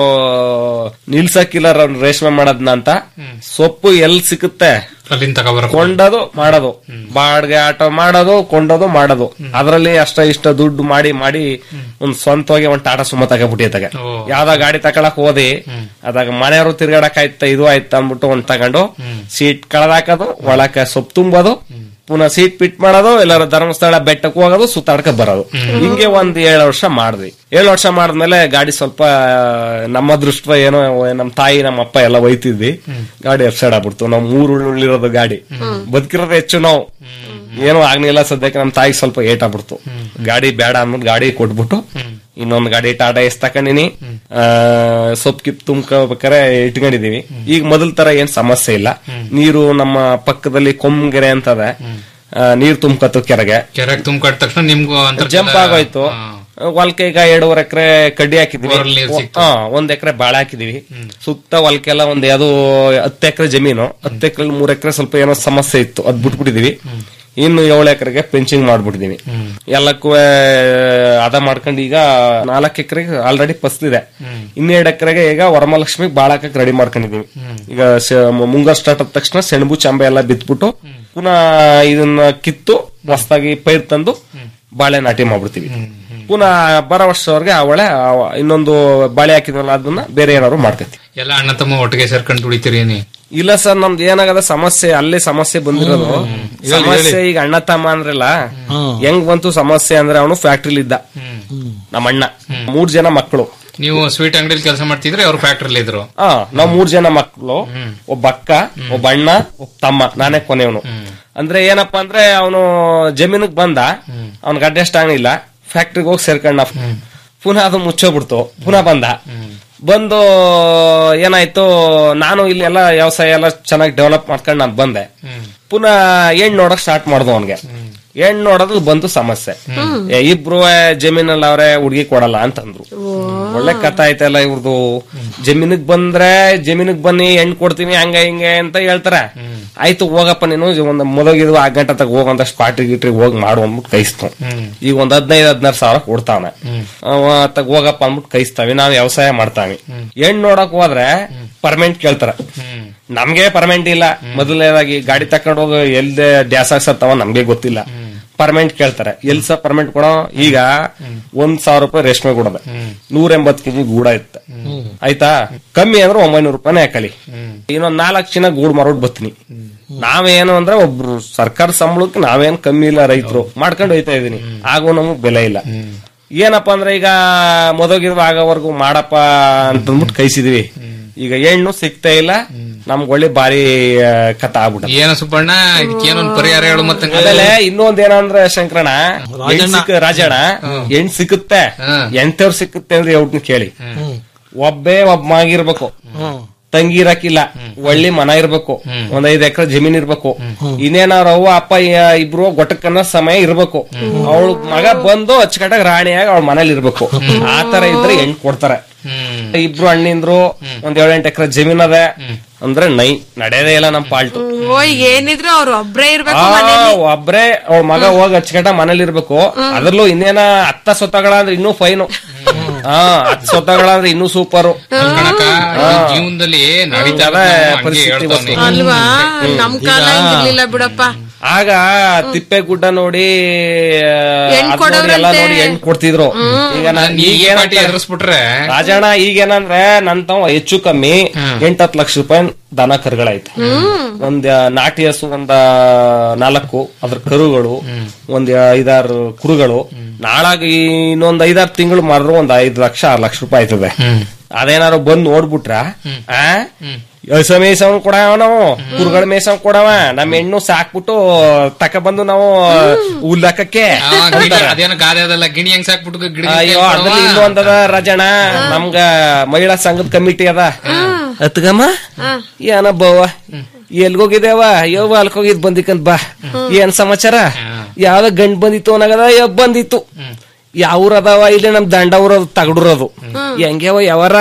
ನಿಲ್ಸಕ್ಕಿಲ್ಲ ರ- ರೇಷ್ಮೆ ಮಾಡೋದ್ನ ಅಂತ ಸೊಪ್ಪು ಎಲ್ ಸಿಕ್ಕುತ್ತೆ ಅಲ್ಲಿಂದ ತಗೊಬರ ಕೊಂಡದು ಮಾಡೋದು ಬಾಡ್ಗೆ ಆಟೋ ಮಾಡೋದು ಕೊಂಡೋದು ಮಾಡೋದು ಅದ್ರಲ್ಲಿ ಅಷ್ಟ ಇಷ್ಟ ದುಡ್ಡು ಮಾಡಿ ಮಾಡಿ ಒಂದ್ ಸ್ವಂತವಾಗಿ ಒಂದ್ ಟಾಟಾ ಸುಮ್ಮ ತಗೊಬಿಟ್ಟಿತ್ತಾಗ ಯಾವ್ದ ಗಾಡಿ ತಕೊಳಕ್ ಹೋದಿ ಅದಾಗ ಮನೆಯವರು ತಿರ್ಗಾಡಕ್ ಆಯ್ತ ಇದು ಆಯ್ತ ಅಂದ್ಬಿಟ್ಟು ಒಂದ್ ತಗೊಂಡು ಸೀಟ್ ಕಳೆದಾಕೋದು ಒಳಕ ಸೊಪ್ಪು ತುಂಬೋದು ಪುನಃ ಸೀಟ್ ಪಿಟ್ ಮಾಡೋದು ಎಲ್ಲಾರ ಧರ್ಮಸ್ಥಳ ಬೆಟ್ಟಕ್ಕೆ ಹೋಗೋದು ಸುತ್ತಾಡ್ಕ ಬರೋದು ಹಿಂಗೆ ಒಂದ್ ಏಳು ವರ್ಷ ಮಾಡಿದ್ವಿ ಏಳು ವರ್ಷ ಮಾಡಿದ್ಮೇಲೆ ಗಾಡಿ ಸ್ವಲ್ಪ ನಮ್ಮ ದೃಷ್ಟ ಏನೋ ನಮ್ ತಾಯಿ ನಮ್ಮ ಅಪ್ಪ ಎಲ್ಲ ಒಯ್ತಿದ್ವಿ ಗಾಡಿ ಎಫ್ಸೈಡ್ ಆಗ್ಬಿಡ್ತು ನಾವು ಮೂರು ಉಳ್ಳಿರೋದು ಗಾಡಿ ಬದುಕಿರೋದು ಹೆಚ್ಚು ನಾವು ಏನೋ ಆಗ್ಲಿಲ್ಲ ಸದ್ಯಕ್ಕೆ ನಮ್ ತಾಯಿಗೆ ಸ್ವಲ್ಪ ಏಟ್ ಆಗ್ಬಿಡ್ತು ಗಾಡಿ ಬೇಡ ಅಂದ್ಬಿಟ್ಟು ಗಾಡಿ ಕೊಟ್ಬಿಟ್ಟು ಇನ್ನೊಂದ್ ಗಾಡಿ ಟಾಟಾ ಎಸ್ ತಕೊಂಡಿನಿ ಸೊಪ್ಪು ಕಿಪ್ ತುಂಬ್ಕೋಬೇಕಾರೆ ಇಟ್ಕೊಂಡಿದೀವಿ ಈಗ ಮೊದಲ ತರ ಏನ್ ಸಮಸ್ಯೆ ಇಲ್ಲ ನೀರು ನಮ್ಮ ಪಕ್ಕದಲ್ಲಿ ಕೊಮ್ಗೆರೆ ಅಂತದೆ ಆ, ನೀರ್ ತುಂಬ್ಕತ್ತು ಕೆರೆಗೆ ಕೆರೆಗೆ ತುಂಬ್ಕೊಂಡ ತಕ್ಷಣ ನಿಮ್ಗೂ ಅಂತ ಜಂಪ್ ಆಗೋಯ್ತು ಹೊಲ್ಕೆ ಈಗ ಎರಡೂವರೆ ಎಕರೆ ಕಡ್ಡಿ ಹಾಕಿದ್ವಿ ಬೋರಲ್ಲಿ ನೀರ್ ಸಿಕ್ತು. ಹಾ ಒಂದ್ ಎಕರೆ ಬಾಳೆ ಹಾಕಿದೀವಿ ಸುತ್ತ ಹೊಲ್ಕೆಲ್ಲ ಒಂದ್ ಯಾವ್ದು ಹತ್ತು ಎಕರೆ ಜಮೀನು ಹತ್ತು ಎಕರೆ ಮೂರ್ ಎಕರೆ ಸ್ವಲ್ಪ ಏನೋ ಸಮಸ್ಯೆ ಇತ್ತು ಅದ್ ಬಿಟ್ಬಿಟ್ಟಿದೀವಿ ಇನ್ನು ಏಳು ಎಕರೆಗೆ ಪೆಂಚಿಂಗ್ ಮಾಡ್ಬಿಟ್ಟಿದೀವಿ ಎಲ್ಲಕ್ಕೂ ಅದ ಮಾಡ್ಕೊಂಡು ಈಗ ನಾಲ್ಕು ಎಕರೆಗೆ ಆಲ್ರೆಡಿ ಫಸ್ಲಿದೆ ಇನ್ನೆರಡು ಎಕರೆಗೆ ಈಗ ವರಮಹಾಲಕ್ಷ್ಮಿಗೆ ಬಾಳಕಕ್ಕೆ ರೆಡಿ ಮಾಡ್ಕೊಂಡಿದೀವಿ ಈಗ ಸ- ಮುಂಗಾರು ಸ್ಟಾರ್ಟ್ ಆದ ತಕ್ಷಣ ಸೆಣಬು ಚಂಬೆ ಎಲ್ಲ ಬಿತ್ಬಿಟ್ಟು ಪುನಃ ಇದನ್ನ ಕಿತ್ತು ಹೊಸದಾಗಿ ಪೈರ್ ತಂದು ಬಾಳೆ ನಾಟಿ ಮಾಡ್ಬಿಡ್ತೀವಿ ಪುನಃ ಬರೋ ವರ್ಷದವರೆಗೆ ಆ ಒಳ್ಳೆ ಆ- ಇನ್ನೊಂದು ಬಾಳೆ ಹಾಕಿದ್ವಲ್ಲ ಅದನ್ನ ಬೇರೆ ಏನಾದ್ರು ಮಾಡ್ತೈತಿ ಎಲ್ಲ ಅಣ್ಣ ತಮ್ಮ ಒಟ್ಟಿಗೆ ಸೇರ್ಕೊಂಡು ದುಡಿತೀರಿ ನೀ ಇಲ್ಲ ಸರ್ ನಮ್ದು ಏನಾಗದ ಸಮಸ್ಯೆ ಅಲ್ಲೇ ಸಮಸ್ಯೆ ಬಂದಿರೋದು ಹೇಳಿ, ಸಮಸ್ಯೆ ಹೇಳಿ. ಈಗ ಅಣ್ಣ ತಮ್ಮ ಅಂದ್ರಲ್ಲ ಹೆಂಗ್ ಬಂತು ಸಮಸ್ಯೆ ಅಂದ್ರೆ ಅವನು ಫ್ಯಾಕ್ಟ್ರಿಲಿ ಇದ್ದ ನಮ್ಮ ಅಣ್ಣ ಮೂರ್ ಜನ ಮಕ್ಕಳು ನೀವು ಸ್ವೀಟ್ ಅಂಗಡಿಲಿ ಕೆಲಸ ಮಾಡ್ತಿದ್ರೆ ಅವ್ರು ಫ್ಯಾಕ್ಟ್ರಿಲಿ ಇದ್ರು ಹಾ ನಾವ್ ಮೂರ್ ಜನ ಮಕ್ಕಳು ಒಬ್ಬ ಅಕ್ಕ ಒಬ್ಬ ಅಣ್ಣ ಒಬ್ಬ ತಮ್ಮ ನಾನೇ ಕೊನೆಯವನು ಅಂದ್ರೆ ಏನಪ್ಪಾ ಅಂದ್ರೆ ಅವನು ಜಮೀನಿಗೆ ಬಂದ ಅವ್ನಿಗೆ ಅಡ್ಜಸ್ಟ್ ಆಗಲಿಲ್ಲ ಫ್ಯಾಕ್ಟ್ರಿಗೆ ಹೋಗಿ ಸೇರ್ಕೊಂಡ ಪುನಃ ಅದು ಮುಚ್ಚೋಗ್ಬಿಡ್ತು ಪುನಃ ಬಂದ ಬಂದು ಏನಾಯ್ತು ನಾನು ಇಲ್ಲಿ ಎಲ್ಲ ವ್ಯವಸಾಯ ಎಲ್ಲ ಚೆನ್ನಾಗಿ ಡೆವಲಪ್ ಮಾಡ್ಕೊಂಡು ನಾನು ಬಂದೆ ಪುನಃ ಹೆಣ್ಣು ನೋಡಕ್ ಸ್ಟಾರ್ಟ್ ಮಾಡ್ದು ಅವನ್ಗೆ ಹೆಣ್ಣು ನೋಡೋದು ಬಂತು ಸಮಸ್ಯೆ ಏ, ಇಬ್ರು ಜಮೀನಲ್ಲಿ ಅವ್ರೆ ಹುಡುಗಿ ಕೊಡಲ್ಲ ಅಂತಂದ್ರು ಒಳ್ಳೆ ಕಥೆ ಆಯ್ತಲ್ಲ ಇವ್ರದು ಜಮೀನಿಗ್ ಬಂದ್ರೆ ಜಮೀನಿಗ್ ಬನ್ನಿ ಹೆಣ್ಣು ಕೊಡ್ತೀನಿ ಹಂಗ ಹಿಂಗೆ ಅಂತ ಹೇಳ್ತಾರೆ ಆಯ್ತು ಹೋಗಪ್ಪ ನೀನು ಒಂದ್ ಮೊದಗಿದು ಆ ಗಂಟೆ ತಗ ಹೋಗಂತ ಸ್ಪಾಟ್ ಗಿಟ್ರಿ ಹೋಗಿ ಮಾಡು ಅಂದ್ಬಿಟ್ಟು ಕೈಸ್ತು ಈಗ ಒಂದ್ ಹದಿನೈದು ಹದಿನಾರು ಸಾವಿರ ಕೊಡ್ತಾವನೆ ತಗ ಹೋಗಪ್ಪ ಅಂದ್ಬಿಟ್ಟು ಕೈಸ್ತಾವಿ ನಾವ್ ವ್ಯವಸಾಯ ಮಾಡ್ತಾವಿ ಹೆಣ್ ನೋಡಕ್ ಹೋದ್ರೆ ಪರ್ಮೆಂಟ್ ಕೇಳ್ತಾರ ನಮ್ಗೆ ಪರ್ಮೆಂಟ್ ಇಲ್ಲ ಮೊದಲನೇದಾಗಿ ಗಾಡಿ ತಕೊಂಡ್ ಹೋಗಿ ಎಲ್ದೆ ಡ್ಯಾಸ್ ಹಾಕ್ಸತ್ತವ ನಮ್ಗೆ ಗೊತ್ತಿಲ್ಲ ಪರ್ಮೆಂಟ್ ಕೇಳ್ತಾರೆ ಎಲ್ ಸಹ ಪರ್ಮೆಂಟ್ ಕೊಡೋ ಈಗ ಒಂದ್ ಸಾವಿರ ರೂಪಾಯಿ ರೇಷ್ಮೆ ಕೊಡೋದೆ ನೂರ ಎಂಬತ್ ಕೆಜಿ ಗೂಡ ಇತ್ತ ಆಯ್ತಾ ಕಮ್ಮಿ ಅಂದ್ರೆ ಒಂಬೈನೂರು ರೂಪಾಯಿನೇ ಹಾಕಲಿ ಇನ್ನೊಂದ್ ನಾಲ್ಕು ಚಿನ್ನ ಗೂಡ್ ಮಾರೋಡ್ ಬರ್ತೀನಿ ನಾವೇನು ಅಂದ್ರೆ ಒಬ್ರು ಸರ್ಕಾರ ಸಂಬಳಕ್ಕೆ ನಾವೇನ್ ಕಮ್ಮಿ ಇಲ್ಲ ರೈತರು ಮಾಡ್ಕೊಂಡು ಹೋಯ್ತಾ ಇದೀನಿ ಆಗೋ ನಮಗ್ ಬೆಲೆ ಇಲ್ಲ ಏನಪ್ಪಾ ಅಂದ್ರೆ ಈಗ ಮೊದಗಿರುವ ಆಗೋವರೆಗೂ ಮಾಡಪ್ಪ ಅಂತಂದ್ಬಿಟ್ಟು ಕೈಸಿದ್ವಿ ಈಗ ಹೆಣ್ಣು ಸಿಗ್ತಾ ಇಲ್ಲ ನಮ್ಗೆ ಒಳ್ಳೆ ಬಾರಿ ಆ, ಕಥ ಆಗ್ಬಿಟ್ಟ ಏನೋ ಸುಬ್ಬಣ್ಣ ಇದಕ್ಕೇನೊಂದ್ ಪರಿಹಾರ ಹೇಳು ಮತ್ತೆ ಆಮೇಲೆ ಇನ್ನೊಂದ್ ಏನಂದ್ರೆ ಶಂಕರಣ ಹೆಣ್ ಸಿಕ್ಕ ರಾಜಣ್ಣ ಹೆಣ್ ಸಿಕ್ಕುತ್ತೆ ಎಂತವ್ರು ಸಿಕ್ಕುತ್ತೆ ಅಂದ್ರೆ ಔಟ್ನ ಕೇಳಿ ಒಬ್ಬೇ ಒಬ್ಬ ಮಗಿರ್ಬೇಕು ತಂಗಿರಕ್ಕಿಲ್ಲ ಒಳ್ಳೆ ಮನ ಇರ್ಬೇಕು ಒಂದ್ ಐದ್ ಎಕರೆ ಜಮೀನ್ ಇರ್ಬೇಕು ಇನ್ನೇನಾರ ಅವ್ವ ಅಪ್ಪ ಯ- ಇಬ್ರು ಗೊಟ್ಟಕ್ಕನ್ನ ಸಮಯ ಇರ್ಬೇಕು ಅವಳ ಮಗ ಬಂದು ಅಚ್ಚುಕಟ್ಟಾಗ ರಾಣಿಯಾಗಿ ಅವಳ ಮನೇಲಿ ಇರ್ಬೇಕು ಆ ತರ ಇದ್ರೆ ಹೆಣ್ ಕೊಡ್ತಾರೆ ಇಬ್ರು ಅಣ್ಣಿಂದ್ರು ಒಂದ್ ಏಳೆಂಟು ಎಕರೆ ಜಮೀನ್ ಅದ ಅಂದ್ರೆ ನೈ ನಡೆಯದೇ ಇಲ್ಲ ನಮ್ ಪಾಲ್ಟು ಓ ಏನಿದ್ರು ಅವ್ರು ಒಬ್ರೇ ಇರ್ಬೇಕು ಆ, ಮನೇಲಿ ಒಬ್ರೇ ಅವ್ಳ ಮಗ ಹೋಗಿ ಅಚ್ಚುಕಟ್ಟ ಮನೇಲಿ ಇರ್ಬೇಕು ಅದ್ರಲ್ಲೂ ಇನ್ನೇನ ಹತ್ತ ಸೊತ್ತಗಳ ಅಂದ್ರೆ ಇನ್ನೂ ಫೈನು ಹಾ ಹತ್ ಸೊತ್ತಗಳ ಅಂದ್ರೆ ಇನ್ನೂ ಸೂಪರು ಕಣಕ ಜೀವನದಲ್ಲಿ ನಡೀತಾ ಇರೋದ್ ನಾವು ಹಂಗೆ ಪರಿಸ್ಥಿತಿ ಹೇಳ್ತಾವ್ನಿ. ವಸ್ತು. ಅಲ್ವಾ ನಮ್ ಕಾಲ ಹಿಂಗಿರ್ಲಿಲ್ಲ ಬಿಡಪ್ಪ ಆಗ ತಿಪ್ಪೆ ಗುಡ್ಡ ನೋಡಿ ಹೆಣ್ ಅದ್ ನೋಡಿ ಎಲ್ಲ ಕೊಡೋರಂತೆ. ನೋಡಿ ಹೆಣ್ ಕೊಡ್ತಿದ್ರು ಈಗ ನಾನ್ ನೀ ಈ ಈಗೇನಂತ- ಪಾಟಿ ಎದುರಿಸ್ಬಿಟ್ರೆ ರಾಜಣ್ಣ ಈಗೇನಂದ್ರೆ ನನ್ ತಾವ ಹೆಚ್ಚು ಕಮ್ಮಿ ಎಂಟತ್ತು ಲಕ್ಷ ರೂಪಾಯಿ ದನ ಕರುಗಳೈತೆ ಒಂದ್ ನಾಟಿ ಹಸು ಒಂದ ನಾಲ್ಕು ಅದ್ರ ಕರುಗಳು ಒಂದ್ ಐದಾರು ಕುರುಗಳು ನಾಳಾಗ ಇನ್ನೊಂದ್ ಐದಾರು ತಿಂಗಳು ಮಾರಿದ್ರು ಒಂದ್ ಐದ್ ಲಕ್ಷ ಆರ್ ಲಕ್ಷ ರೂಪಾಯಿ ಆಯ್ತದೆ ಅದೇನಾರು ಬಂದ್ ನೋಡ್ಬಿಟ್ರ ಆ ಹಸ ಮೇಸವನ್ ಕೊಡವ ನಾವು ಕುರುಗಳ ಮೇಸವನ್ ಕೊಡವ ನಮ್ ಹೆಣ್ಣು ಸಾಕ್ಬಿಟ್ಟು ತಕ ಬಂದು ನಾವು ಹುಲ್ಲಾಕಕ್ಕೆ ಆ, ಗಿಣಿ ಅದೇನೋ ಗಾದೆ ಅದಲ್ಲ ಗಿಣಿ ಹೆಂಗ್ ಸಾಕ್ಬಿಟ್ಟು ಗಿಣಿ ಅಯ್ಯೋ ಅದ್ರಲ್ಲಿ ಇನ್ನೂ ಒಂದದ ರಜಣ ನಮ್ಗ ಮಹಿಳಾ ಸಂಘದ ಕಮಿಟಿ ಅದ ಅತ್ಗಮ್ಮ ಏನ ಬವ್ವ ಎಲ್ಗೋಗಿದೇವ ಅಯ್ಯೋ ಅಲ್ಕೋಗಿದ್ ಬಂದಿಕಂತ ಬಾ ಏನ್ ಸಮಾಚಾರ ಯಾವ್ದ ಗಂಡ್ ಬಂದಿತ್ತು ಅನ್ನಗದ ಅಯ್ಯೋ ಬಂದಿತ್ತು ಯಾವ್ರ ಅದಾವ ಇಲ್ಲಿ ನಮ್ ದಂಡ ಊರದು ತಗಡುರದು ಹೆಂಗ್ಯಾವ ಯಾವಾರ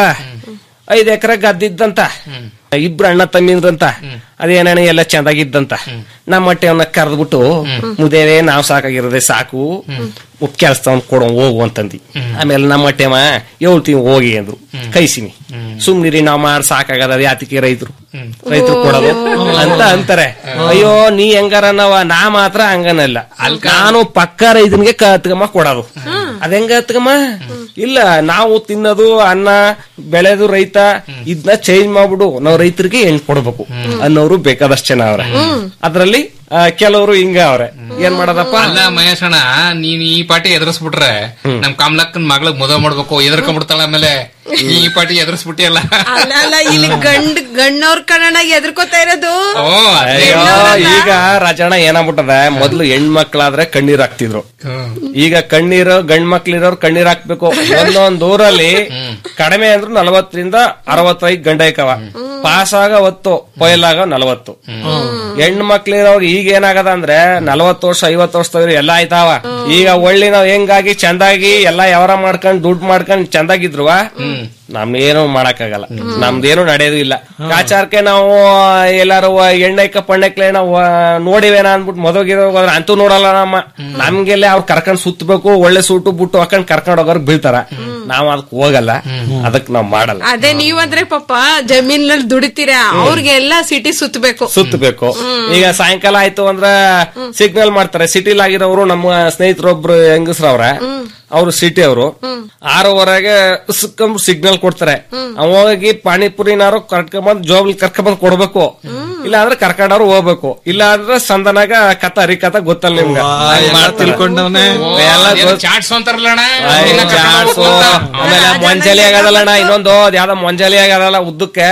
ಐದ್ ಎಕರೆ ಗದ್ದಿದ್ದಂತ ಇಬ್ರು ಅಣ್ಣ ತಮ್ಮಿಂದ್ರಂತ ಅದೇನಣ್ಣ ಎಲ್ಲ ಚಂದಾಗಿದ್ದಂತ ನಮ್ಮ ಹೊಟ್ಟೆವನ್ನ ಕರೆದ್ಬಿಟ್ಟು ಮುದೇವೆ ನಾವ್ ಸಾಕಾಗಿರೋದೆ ಸಾಕು ಉಪ್ ಕೆಲಸ ಕೊಡೋ ಹೋಗು ಅಂತಂದಿ ಆಮೇಲೆ ನಮ್ಮ ಹೊಟ್ಟೆವ ಹೇಳ್ತೀವಿ ಹೋಗಿ ಅಂದ್ರು ಕೈಸಿನಿ ಸುಮ್ನಿರಿ ನಾವ್ ಮಾಡ್ ಸಾಕಾಗದ ಯಾತಿಕೆ ರೈತರು ರೈತರು ಕೊಡೋದು ಅಂತ ಅಂತಾರೆ ಅಯ್ಯೋ ನೀ ಹೆಂಗಾರ ನಾವ ನಾ ಮಾತ್ರ ಹಂಗನಲ್ಲ ನಾನು ಪಕ್ಕ ರೈತನಿಗೆ ಕತ್ಕಮ್ಮ ಕೊಡೋದು ಅದೆಂಗ ಹತ್ಕಮ್ಮ ಇಲ್ಲ ನಾವು ತಿನ್ನೋದು ಅನ್ನ ಬೆಳೆದು ರೈತ ಇದನ್ನ ಚೇಂಜ್ ಮಾಡ್ಬಿಡು ನಾವು ರೈತರಿಗೆ ಹೆಣ್ ಕೊಡ್ಬೇಕು ಅನ್ನೋರು ಬೇಕಾದಷ್ಟು ಜನ ಅವ್ರೆ ಅದ್ರಲ್ಲಿ ಆ, ಕೆಲವರು ಹಿಂಗ ಅವ್ರೆ ಏನ್ ಮಾಡೋದಪ್ಪ ಅಲ್ಲ ಮಹೇಶಣ್ಣ ನೀನ್ ಈ ಪಾಟಿ ಎದುರಿಸ್ಬಿಟ್ರೆ ನಮ್ ಕಮಲಕ್ಕನ್ ಮಗಳಗ್ ಮದುವೆ ಮಾಡ್ಬೇಕು ಎದುರ್ಕೊಂಡ್ಬಿಡ್ತಾಳ ಆಮೇಲೆ ನೀ ಈ ಪಾಟಿ ಎದುರಿಸ್ಬಿಟ್ಟಿಯಲ್ಲ ಅಲ್ಲ ಅಲ್ಲ ಇಲ್ಲಿ ಗಂಡ್ ಗಣ್ಣವ್ರ ಕಣಣ ಎದ್ರಕೋತಾ ಇರೋದು ಓ ಅದೇ ಅಯ್ಯೋ ಈಗ ರಾಜಣ್ಣ ಏನಾಗ್ಬಿಟ್ಟದ ಮೊದ್ಲು ಹೆಣ್ಮಕ್ಳಾದ್ರೆ ಕಣ್ಣೀರ್ ಹಾಕ್ತಿದ್ರು ಈಗ ಕಣ್ಣೀರು ಗಂಡ್ ಮಕ್ಳಿರೋರು ಕಣ್ಣೀರ್ ಹಾಕ್ಬೇಕು ಒಂದೊಂದ್ ಊರಲ್ಲಿ ಕಡಿಮೆ ಅಂದ್ರು ನಲವತ್ತರಿಂದ ಅರವತ್ತೈದು ಗಂಡ ಐಕವ ಪಾಸ್ ಆಗ ಹೊತ್ತು ಪೊಯ್ಲಾಗ ನಲವತ್ತು ಹೆಣ್ಣು ಮಕ್ಳಿರೋರು ಈಗ ಏನಾಗದ ಅಂದ್ರೆ ನಲವತ್ತು ವರ್ಷ ಐವತ್ತು ವರ್ಷದವ್ರು ಎಲ್ಲ ಆಯ್ತಾವ ಈಗ ಒಳ್ಳೆ ನಾವ್ ಹೆಂಗಾಗಿ ಚಂದಾಗಿ ಎಲ್ಲಾ ವ್ಯವಹಾರ ಮಾಡ್ಕೊಂಡ್ ದುಡ್ಡು ಮಾಡ್ಕೊಂಡ್ ಚಂದಾಗಿದ್ರುವ ನಮ್ಗೇನು ಮಾಡಕ್ಕಾಗಲ್ಲ ನಮ್ದೇನು ನಡೆಯೋದು ಇಲ್ಲ ಕಾಚಾರಕ್ಕೆ ನಾವು ಎಲ್ಲಾರು ಎಣ್ಣೆಕ ಪಣ್ಣೆಕ್ಲೆ ನಾವು ನೋಡಿವೇನ ಅಂದ್ಬಿಟ್ಟು ಮದೋಗಿರೋ ಹೋದ್ರೆ ಅಂತೂ ನೋಡಲ್ಲ ನಮ್ಮ ನಮ್ಗೆಲ್ಲ ಅವ್ರು ಕರ್ಕೊಂಡ್ ಸುತ್ತಬೇಕು ಒಳ್ಳೆ ಸೂಟು ಬುಟ್ಟು ಹಾಕೊಂಡ್ ಕರ್ಕೊಂಡ್ ಹೋಗೋರ್ ಬೀಳ್ತಾರ ನಾವ್ ಅದಕ್ ಹೋಗಲ್ಲ ಅದಕ್ ನಾವ್ ಮಾಡಲ್ಲ ಅದೇ ನೀವಂದ್ರೆ ಪಾಪ ಜಮೀನಲ್ಲಿ ದುಡಿತೀರಾ ಅವ್ರಿಗೆಲ್ಲ ಸಿಟಿ ಸುತ್ತಬೇಕು ಸುತ್ತಬೇಕು ಈಗ ಸಾಯಂಕಾಲ ಆಯ್ತು ಅಂದ್ರ ಸಿಗ್ನಲ್ ಮಾಡ್ತಾರೆ ಸಿಟಿಲ್ ಆಗಿರೋರು ನಮ್ಮ ಸ್ನೇಹಿತರೊಬ್ರು ಹೆಂಗಸ್ರವ್ರ ಅವ್ರು ಸಿಟಿ ಅವರು ಆರೂವರೆಗೆ ಸಿಕ್ಕಂಬ ಸಿಗ್ನಲ್ ಕೊಡ್ತಾರೆ ಅವ್ ಹೋಗಿ ಪಾನಿಪುರಿನಾರು ಕರ್ಕೊಂಬಂದ್ ಜೋಬ್ಲಿ ಕರ್ಕೊಂಬಂದ್ ಕೊಡ್ಬೇಕು ಇಲ್ಲ ಅಂದ್ರೆ ಕರ್ಕೊಂಡವ್ರು ಹೋಗ್ಬೇಕು ಇಲ್ಲ ಅಂದ್ರೆ ಸಂದನಾಗ ಕಥ ಹರಿಕಥ ಗೊತ್ತಲ್ಲ ನಿಮ್ಗೆ ಹಂಗ್ ಮಾಡ್ತಾರೆ. ತಿಳ್ಕೊಂಡವ್ನೆ ಎಲ್ಲ ಗೊತ್ತು. ಚಾಟ್ಸ್ ಅಂತಾರಲ್ಲಣ್ಣ ಆಯ್, ಚಾಟ್ಸು, ಆಮೇಲೆ ಮೊಂಜಲಿ ಆಗದಲ್ಲಣ್ಣ ಇನ್ನೊಂದು ಅದ್ ಯಾವ್ದೋ ಮೊಂಜಲಿ ಆಗದಲ್ಲ ಉದ್ದಕ್ಕೆ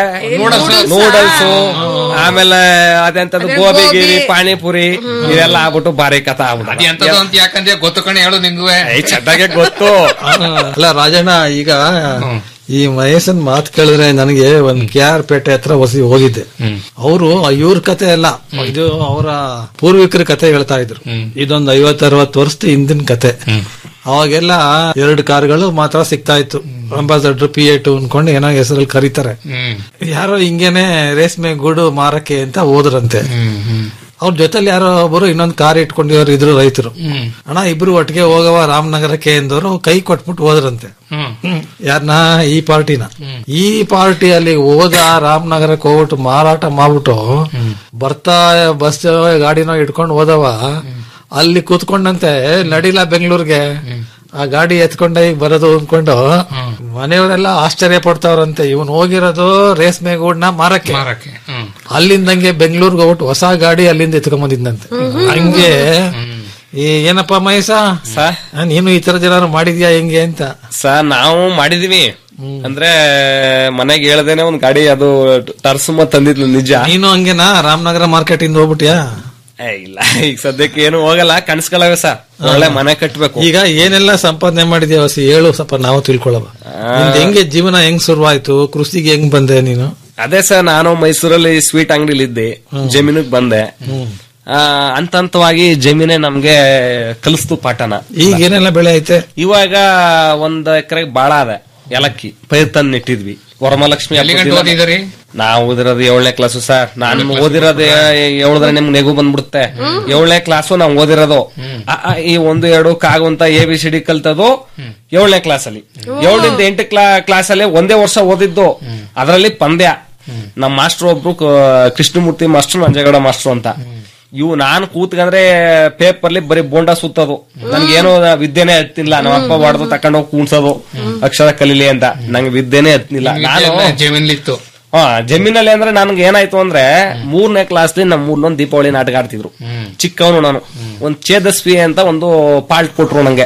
ನೂಡಲ್ಸ್ ಆಮೇಲೆ ಅದೆಂತದ್ದು ಗೋಬಿ ಗೀಬಿ ಪಾನಿಪುರಿ ಇದೆಲ್ಲ ಆಗ್ಬಿಟ್ಟು ಬಾರಿ ಕಥಾ ಆಗ್ಬಿಟ್ಟು ಎಂತದ್ದು ಅಂತ ಯಾಕಂದ್ರೆ ಗೊತ್ತು ಕಣೆ ಹೇಳು ನಿಂಗುವೆ ಚೆನ್ನಾಗೆ ಗೊತ್ತು ಅಲ್ಲ ರಾಜಣ್ಣ ಈಗ ಈ ಮಹೇಶನ್ ಮಾತು ಕೇಳಿದ್ರೆ ನನಗೆ ಒಂದ್ ಕೆ ಆರ್ ಪೇಟೆ ಹತ್ರ ಹೊಸಿ ಹೋಗಿದ್ದೆ ಅವರು ಇವ್ರ ಕತೆ ಅಲ್ಲ ಇದು ಅವರ ಪೂರ್ವಿಕರ ಕತೆ ಹೇಳ್ತಾ ಇದ್ರು ಇದೊಂದು ಐವತ್ ಅರವತ್ತು ವರ್ಷದ ಹಿಂದಿನ ಕತೆ ಅವಾಗೆಲ್ಲ ಎರಡು ಕಾರ್ಗಳು ಮಾತ್ರ ಸಿಗ್ತಾ ಇತ್ತು ಅಂಬಾಸಡರ್ ಪಿ ಎ ಟು ಅನ್ಕೊಂಡು ಏನೋ ಹೆಸರಲ್ಲಿ ಕರೀತಾರೆ ಹ್ಮ್ ಯಾರೋ ಹಿಂಗೇನೆ ರೇಷ್ಮೆ ಗೂಡು ಮಾರಕ್ಕೆ ಅಂತ ಹೋದ್ರಂತೆ ಹ್ಮ್ ಹ್ಮ್ ಅವ್ರ ಜೊತೆಲಿ ಯಾರೋ ಒಬ್ಬರು ಇನ್ನೊಂದು ಕಾರ್ ಇಟ್ಕೊಂಡಿರೋರು ಇದ್ರು ರೈತರು ಹ್ಮ್ ಅಣ್ಣ ಇಬ್ರು ಒಟ್ಟಿಗೆ ಹೋಗವ ರಾಮನಗರಕ್ಕೆ ಎಂದವರು ಕೈ ಕೊಟ್ಬಿಟ್ಟು ಹೋದ್ರಂತೆ ಹ್ಮ್ ಯಾರನ್ನ ಈ ಪಾರ್ಟಿನ ಈ ಪಾರ್ಟಿ ಅಲ್ಲಿ ಹೋದ ರಾಮನಗರಕ್ಕೆ ಹೋಗ್ಬಿಟ್ಟು ಮಾರಾಟ ಮಾಡ್ಬಿಟ್ಟು ಬರ್ತಾ ಬಸ್ ಗಾಡಿನೋ ಇಟ್ಕೊಂಡು ಹೋದವ ಅಲ್ಲಿ ಕೂತ್ಕೊಂಡಂತೆ ನಡಿಲ್ಲ ಬೆಂಗಳೂರಿಗೆ ಆ ಗಾಡಿ ಎತ್ಕೊಂಡ ಈಗ ಬರೋದು ಅನ್ಕೊಂಡು ಮನೆಯವರೆಲ್ಲ ಆಶ್ಚರ್ಯ ಪಡ್ತಾವ್ರಂತೆ ಇವನ್ ಹೋಗಿರೋದು ರೇಷ್ಮೆ ಗೂಡ್ನ ಮಾರಕ್ಕೆ ಮಾರಕ್ಕೆ ಹ್ಮ್ ಅಲ್ಲಿಂದಂಗೆ ಬೆಂಗಳೂರಿಗೆ ಹೋಗ್ಬಿಟ್ಟು ಹೊಸ ಗಾಡಿ ಅಲ್ಲಿಂದ ಎತ್ಕೊಂಬಂದಿದ್ದಂತೆ ಹಂಗೆ ಈ ಏನಪ್ಪ ಮಹೇಶ ನೀನು ಈ ತರ ಜನ ಮಾಡಿದ್ಯಾ ಹೆಂಗೆ ಅಂತ ಸರ್ ನಾವು ಮಾಡಿದೀವಿ ಅಂದ್ರೆ ಮನೆಗೆ ಹೇಳ್ದೇನೆ ಒಂದ್ ಗಾಡಿ ಅದು ಟರ್ಸುಮ ತಂದಿದ್ಲು ನಿಜ ನೀನು ಹಂಗೆನಾ ರಾಮನಗರ ಮಾರ್ಕೆಟ್ ಇಂದ ಹೋಗ್ಬಿಟ್ಯಾ ಏ, ಇಲ್ಲ ಈಗ ಸದ್ಯಕ್ಕೆ ಏನು ಹೋಗಲ್ಲ ಕನ್ಸ್ಕೊಳ್ಳವೆ ಸರ್ ಒಳ್ಳೆ ಮನೆ ಕಟ್ಬೇಕು ಈಗ ಏನೆಲ್ಲ ಸಂಪಾದನೆ ಮಾಡಿದ್ಯಾ ಹೊಸಿ ಹೇಳು ಸ್ವಲ್ಪ ನಾವು ತಿಳ್ಕೊಳ್ಳವ ನಿಂದ್ ಹೆಂಗೆ ಜೀವನ ಹೆಂಗ್ ಶುರುವಾಯ್ತು ಕೃಷಿಗೆ ಹೆಂಗ್ ಬಂದೆ ನೀನು ಅದೇ ಸರ್ ನಾನು ಮೈಸೂರಲ್ಲಿ ಸ್ವೀಟ್ ಅಂಗಡಿಲಿ ಇದ್ದೆ ಜಮೀನಿಗೆ ಬಂದೆ ಆ, ಹಂತ ಹಂತವಾಗಿ ಜಮೀನೇ ನಮ್ಗೆ ಕಲಿಸ್ತು ಪಾಠನ ಈಗ ಏನೆಲ್ಲ ಬೆಳೆ ಐತೆ ಇವಾಗ ಒಂದ್ ಎಕರೆಗೆ ಬಾಳ ಅದ ಏಲಕ್ಕಿ ಪೈರ್ ತಂದ್ ನೆಟ್ಟಿದ್ವಿ ವರಮಹಾಲಕ್ಷ್ಮಿ ಎಲ್ಲಿ ಹಬ್ಬದ ಗಂಟು ದಿನ- ಓದಿದಿರಿ ನಾವು ಓದಿರೋದು ಏಳನೇ ಕ್ಲಾಸು ಸರ್ ನಾನು ಓದಿರೋದು ಏಳಿದ್ರೆ ನಿಮ್ಗೆ ನೆಗು ಬಂದ್ಬಿಡುತ್ತೆ ಏಳನೇ ಕ್ಲಾಸು ನಾವು ಓದಿರೋದು ಅ, ಆ, ಈ ಒಂದು ಎರಡು ಕಾಗು ಅಂತ ಎ ಬಿ ಸಿ ಡಿ ಕಲ್ತದು ಏಳನೇ ಕ್ಲಾಸ್ ಅಲ್ಲಿ ಏಳರಿಂದ ಎಂಟು ಕ್ಲಾ ಕ್ಲಾಸ್ ಅಲ್ಲಿ ಒಂದೇ ವರ್ಷ ಓದಿದ್ದು ಅದರಲ್ಲಿ ಪಂದ್ಯ ನಮ್ಮ ಮಾಸ್ಟರ್ ಒಬ್ರು ಕ- ಕೃಷ್ಣಮೂರ್ತಿ ಮಾಸ್ಟರ್ ನಂಜೇಗೌಡ ಮಾಸ್ಟರ್ ಅಂತ ಇವು ನಾನು ಕೂತ್ಕಂದ್ರೆ ಪೇಪರ್ಲಿ ಬರೀ ಬೋಂಡ ಸುತ್ತದು ನನ್ಗೇನೋ ವಿದ್ಯೆನೆ ಹತ್ತಿಲ್ಲ ನಮ್ಮ ಅಪ್ಪ ಹೊಡೆದು ತಕೊಂಡೋಗಿ ಕೂಣ್ಸೋದು ಅಕ್ಷರ ಕಲೀಲಿ ಅಂತ ನಂಗೆ ವಿದ್ಯೆನೆ ಹತ್ತಿಲ್ಲ ನಾನು ಜಮೀನ್ಲಿತ್ತು ಹಾ ಜಮೀನಲ್ಲಿ ಅಂದ್ರೆ ನನ್ಗೆ ಏನಾಯ್ತು ಅಂದ್ರೆ ಮೂರನೇ ಕ್ಲಾಸ್ಲಿ ನಮ್ಮ ಊರ್ಲೊಂದ್ ದೀಪಾವಳಿ ನಾಟಕ ಆಡ್ತಿದ್ರು ಚಿಕ್ಕವನು ನಾನು ಒಂದ್ ಛೇದಸ್ವಿ ಅಂತ ಒಂದು ಪಾಲ್ಟ್ ಕೊಟ್ರು ನಂಗೆ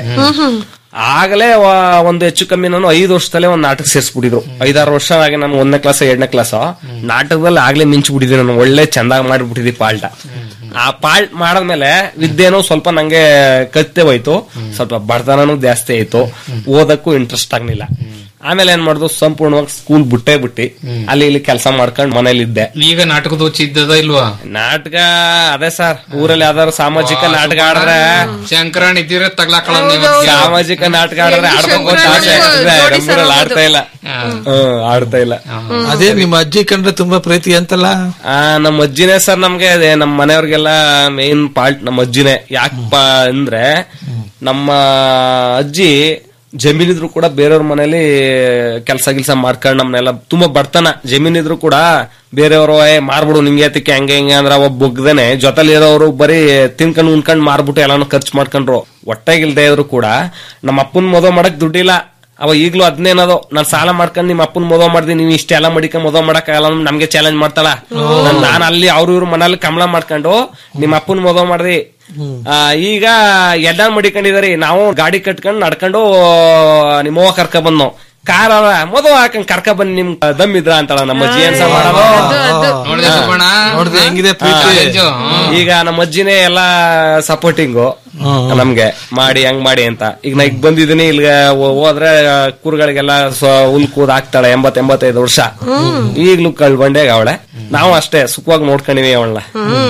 ಆಗಲೇ ವ- ಒಂದು ಹೆಚ್ಚು ಕಮ್ಮಿ ನಾನು ಐದು ವರ್ಷದಲ್ಲೇ ಒಂದು ನಾಟಕ ಸೇರಿಸ್ಬಿಟ್ಟಿದ್ರು ಐದಾರು ವರ್ಷ ಆಗಿ ನಾನು ಒಂದನೇ ಕ್ಲಾಸ್ ಎರಡನೇ ಕ್ಲಾಸ್ ನಾಟಕದಲ್ಲಿ ಆಗ್ಲೇ ಮಿಂಚ್ಬಿಟ್ಟಿದ್ದೆ ನಾನು ಒಳ್ಳೆ ಚಂದಾಗಿ ಮಾಡಿಬಿಟ್ಟಿದ್ದೆ ಪಾಲ್ಟ ಆ ಪಾಲ್ಟ್ ಮಾಡಾದ್ಮೇಲೆ ವಿದ್ಯೆನೂ ಸ್ವಲ್ಪ ನಂಗೆ ಕತ್ತೆ ಹೋಯ್ತು ಸ್ವಲ್ಪ ಬಡತನನೂ ಜಾಸ್ತಿ ಆಯ್ತು ಓದಕ್ಕೂ ಇಂಟ್ರೆಸ್ಟ್ ಆಗ್ಲಿಲ್ಲ ಆಮೇಲೆ ಏನ್ ಮಾಡುದು ಸಂಪೂರ್ಣವಾಗಿ ಸ್ಕೂಲ್ ಬಿಟ್ಟೇ ಬಿಟ್ಟಿ ಅಲ್ಲಿ ಇಲ್ಲಿ ಕೆಲಸ ಮಾಡ್ಕೊಂಡು ಮನೇಲಿ ಇದ್ದೆ ಈಗ ನಾಟಕದ ಹುಚ್ಚ ಇದ್ದದ ಇಲ್ವಾ ನಾಟಕ ಅದೇ ಸರ್ ಊರಲ್ಲಿ ಯಾವ್ದಾದ್ರು ಸಾಮಾಜಿಕ ನಾಟಕ ಆಡಿದ್ರೆ ಶಂಕರಣ್ಣ ಇದ್ದೀರ ತಗ್ಲಾಕಳ ಸಾಮಾಜಿಕ ನಾಟಕ ಆಡಿದ್ರೆ ಆಡ್ಬೇಕು ಅಂತ ಆಸೆ ಆಗ್ತದೆ. ನಮ್ಮೂರಲ್ಲಿ ಆಡ್ತಾ ಇಲ್ಲ ಹ್ಮ್ ಆಡ್ತಾ ಇಲ್ಲ ಅದೇ ನಿಮ್ಮ ಅಜ್ಜಿ ಕಂಡ್ರೆ ತುಂಬಾ ಪ್ರೀತಿ ಅಂತಲ್ಲ ಆ ನಮ್ಮ ಅಜ್ಜಿನೇ ಸರ್ ನಮ್ಗೆ ಅದೇ ನಮ್ಮ ಮನೆಯವ್ರಿಗೆಲ್ಲ ಮೇನ್ ಪಾರ್ಟ್ ನಮ್ಮ ಅಜ್ಜಿನೇ ಯಾಕಪ್ಪ ಅಂದ್ರೆ ನಮ್ಮ ಅಜ್ಜಿ ಜಮೀನಿದ್ರು ಕೂಡ ಬೇರೆಯವ್ರ ಮನೇಲಿ ಕೆಲಸ ಗಿಲ್ಸ ಮಾಡ್ಕೊಂಡು ನಮ್ನೆಲ್ಲ ತುಂಬಾ ಬಡತನ ಜಮೀನಿದ್ರು ಕೂಡ ಬೇರೆಯವರು ಏ ಮಾರ್ಬಿಡು ನಿಂಗೆ ಏತಕ್ಕೆ ಹಂಗೆ ಹಿಂಗೆ ಅಂದ್ರೆ ಅವ ಬೊಗ್ದೇನೆ ಜೊತೆಲಿ ಇರೋರು ಬರೀ ತಿನ್ಕೊಂಡ್ ಉಣ್ಕೊಂಡ್ ಮಾರ್ಬಿಟ್ಟು ಎಲ್ಲಾನು ಖರ್ಚು ಮಾಡ್ಕೊಂಡ್ರು ಹೊಟ್ಟೆಗಿಲ್ದೇ ಇದ್ರು ಕೂಡ ನಮ್ಮ ಅಪ್ಪನ್ ಮದುವೆ ಮಾಡಕ್ ದುಡ್ಡಿಲ್ಲ ಅವ ಈಗ್ಲೂ ಅದ್ನೇನದು ನಾನ್ ಸಾಲ ಮಾಡ್ಕೊಂಡು ನಿಮ್ಮ ಅಪ್ಪನ್ ಮದುವೆ ಮಾಡ್ದಿ ನೀವು ಇಷ್ಟೆಲ್ಲ ಮಡಿಕ ಮದುವೆ ಮಾಡಕ್ ಆಗಲ್ಲ ಅಂದ್ ನಮ್ಗೆ ಚಾಲೆಂಜ್ ಮಾಡ್ತಾಳ ನಾನು ಅಲ್ಲಿ ಅವ್ರ ಇವ್ರ ಮನೇಲಿ ಕಮಲ ಮಾಡ್ಕೊಂಡು ನಿಮ್ಮ ಅಪ್ಪನ್ ಮದುವೆ ಮಾಡ್ದಿ ಆ, ಈಗ ಎಲ್ಲ ಮಡಿಕೊಂಡಿದಾರಿ ನಾವು ಗಾಡಿ ಕಟ್ಕೊಂಡು ನಡ್ಕೊಂಡು ನಿಮ್ಮ ಅವ್ವ ಕರ್ಕ ಬಂದ್ನೋ ಕಾರ ಮದುವೆ ಹಾಕೊಂಡ್ ಕರ್ಕ ಬಂದ್ ನಿಮ್ ದಮ್ ಇದ್ರ ಅಂತಾಳ ನಮ್ಮ ಅಜ್ಜಿ ಏನ್ಸ ಮಾಡೋದು ನೋಡಿದೆ ಸುಬ್ಬಣ್ಣ ನೋಡ್ದೆ ಹೆಂಗಿದೆ ಪ್ರೀತಿ ಈಗ ನಮ್ಮ ಅಜ್ಜಿನೇ ಎಲ್ಲಾ ಸಪೋರ್ಟಿಂಗು ನಮ್ಗೆ ಮಾಡಿ ಹಂಗ್ ಮಾಡಿ ಅಂತ ಈಗ ನಾ ಈಗ ಬಂದಿದ್ದೀನಿ ಇಲ್ಲಿಗೆ ಹೋ- ಹೋದ್ರೆ ಕುರುಗಳಿಗೆಲ್ಲ ಹುಲ್ ಕೂದ್ ಹಾಕ್ತಾಳೆ ಎಂಬತ್ ಎಂಬತ್ತೈದು ವರ್ಷ ಈಗ್ಲೂ ಕಳ್ಕೊಂಡೇಗ ಅವಳೆ ನಾವು ಅಷ್ಟೇ ಸುಖವಾಗಿ ನೋಡ್ಕೊಂಡಿವಿ ಅವಳನ್ನ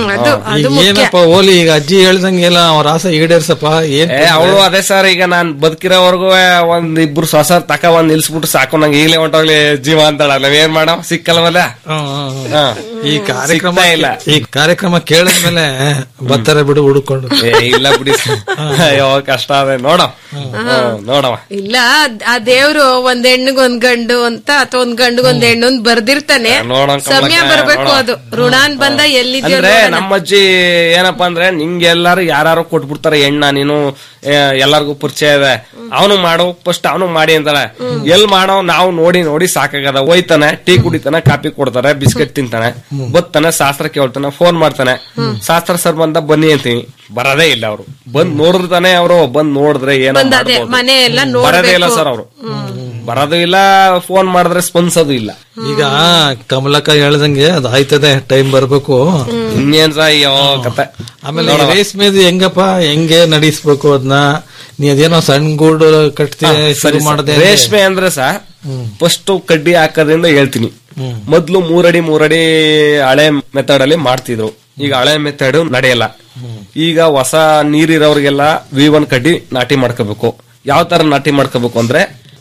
ಈಗ ಏನಪ್ಪ ಓಲಿ ಈಗ ಅಜ್ಜಿ ಹೇಳ್ದಂಗೆಲ್ಲ ಅವ್ರ ಆಸೆ ಈಡೇರ್ಸಪ್ಪ ಏನ್ ಏ ಅವಳು ಅದೇ ಸರ್ ಈಗ ನಾನ್ ಬದುಕಿರೋವರೆಗೂ ಒಂದ್ ಇಬ್ರು ಸೊಸ ತಕ ಒಂದ್ ನಿಲ್ಸ್ಬಿಟ್ಟು ಸಾಕು ನಂಗೆ ಈಗಲೇ ಹೊಂಟೋಗ್ಲಿ ಜೀವ ಅಂತಾಳ ನಾವ್ ಏನ್ ಮಾಡೋ ಸಿಕ್ಕಲ್ವಲ್ಲ ಹಾ. ಈ ಕಾರ್ಯಕ್ರಮ ಸಿಗ್ತಾ ಇಲ್ಲ ಈ ಕಾರ್ಯಕ್ರಮ ಕೇಳಿದ್ಮೇಲೆ ಬರ್ತಾರೆ ಬಿಡು ಹುಡುಕೊಂಡು ಏ ಇಲ್ಲ ಬಿಡಿ ಅಯ್ಯೋ ಕಷ್ಟ ಅದೇ ನೋಡ ನೋಡವ ಇಲ್ಲ ಅದ್- ಆ ದೇವ್ರು ಒಂದ್ ಹೆಣ್ಣಿಗ್ ಒಂದ್ ಗಂಡು ಅಂತ ಅಥವಾ ಒಂದ್ ಗಂಡಿಗ್ ಒಂದ್ ಹೆಣ್ಣು ಅಂತ ಬರ್ದಿರ್ತಾನೆ ನೋಡೋಣ ಸಮಯ ಕಮಲಕ್ಕ, ಬರ್ಬೇಕು ನೋಡೋಣ. ಅದು ಋಣಾನ್ ಬಂದ ಎಲ್ಲಿದ್ಯೋ ಅಂದ್ರೆ ನೋಡೋಣ. ನಮ್ಮ ಅಜ್ಜಿ ಏನಪ್ಪಾ ಅಂದ್ರೆ ನಿಂಗೆ ಎಲ್ಲಾರು ಯಾರು ಕೊಟ್ಬಿಡ್ತಾರೆ ಎಣ್ಣ ನೀನು ಏ, ಎಲ್ಲಾರ್ಗು ಪರಿಚಯ ಇದೆ ಅವನು ಮಾಡೋ ಫಸ್ಟ್ ಅವನು ಮಾಡಿ ಅಂತಾಳೆ ಎಲ್ ಮಾಡೋ ನಾವು ನೋಡಿ ನೋಡಿ ಸಾಕಾಗದ ಹೋಯ್ತಾನೆ ಟೀ ಕುಡಿತಾನೆ ಕಾಫಿ ಕೊಡ್ತಾರೆ ಬಿಸ್ಕೆಟ್ ತಿಂತಾನೆ ಬತ್ತಾನೆ ಶಾಸ್ತ್ರ ಕೇಳ್ತಾನೆ ಫೋನ್ ಮಾಡ್ತಾನೆ ಶಾಸ್ತ್ರ ಸರ್ ಬಂದ ಬನ್ನಿ ಅಂತೀವಿ ಬರದೇ ಇಲ್ಲ ಅವರು ಬಂದ್ ನೋಡಿರ್ತಾನೆ ಅವರು ಬಂದ್ ನೋಡಿದ್ರೆ ಏನೋ ಬಂದ್ ಅದೇ ಮಾಡ್ಬೋದು. ಮನೆ ಎಲ್ಲ ಬರದೇ ಇಲ್ಲ ನೋಡ್ಬೇಕು ಸರ್ ಅವರು ಬರೋದು ಇಲ್ಲ ಫೋನ್ ಮಾಡಿದ್ರೆ ಸ್ಪಂದಿಸೋದು ಇಲ್ಲ ಈಗ ಕಮಲಕ್ಕ ಹೇಳ್ದಂಗೆ ಅದು ಆಯ್ತದೆ ಟೈಮ್ ಬರ್ಬೇಕು ಇನ್ನೇನ್ ಸಹ ಅಯ್ಯೋ ಕತೆ ಆಮೇಲೆ ನೋಡವ. ರೇಷ್ಮೆದು ಹೆಂಗಪ್ಪ ಹೆಂಗೆ ನಡೆಸ್ಬೇಕು ಅದನ್ನ ನೀ ಅದೇನೋ ಸಣ್ಣ ಗೂಡು ಕಟ್ತೀಯ ಹಾ, ಶುರು ಸರಿ ಸರ್. ಮಾಡದೆ ರೇಷ್ಮೆ ಅಂದ್ರೆ ಸಹ ಫಸ್ಟ್ ಕಡ್ಡಿ ಹಾಕೋದ್ರಿಂದ ಹೇಳ್ತೀನಿ ಮೊದ್ಲು ಮೂರಡಿ ಮೂರಡಿ ಹಳೆ ಮೆಥಡ್ ಅಲ್ಲಿ ಮಾಡ್ತಿದ್ರು ಈಗ ಹಳೆ ಮೆಥಡ್ ನಡೆಯಲ್ಲ ಈಗ ಹೊಸ ನೀರಿರೋರಿಗೆಲ್ಲ ವಿ ಒನ್ ಕಡ್ಡಿ ನಾಟಿ ಮಾಡ್ಕೋಬೇಕು ಯಾವ ತರ ನಾಟಿ ಮಾಡ್ಕೋಬೇಕು ಅಂದ್ರೆ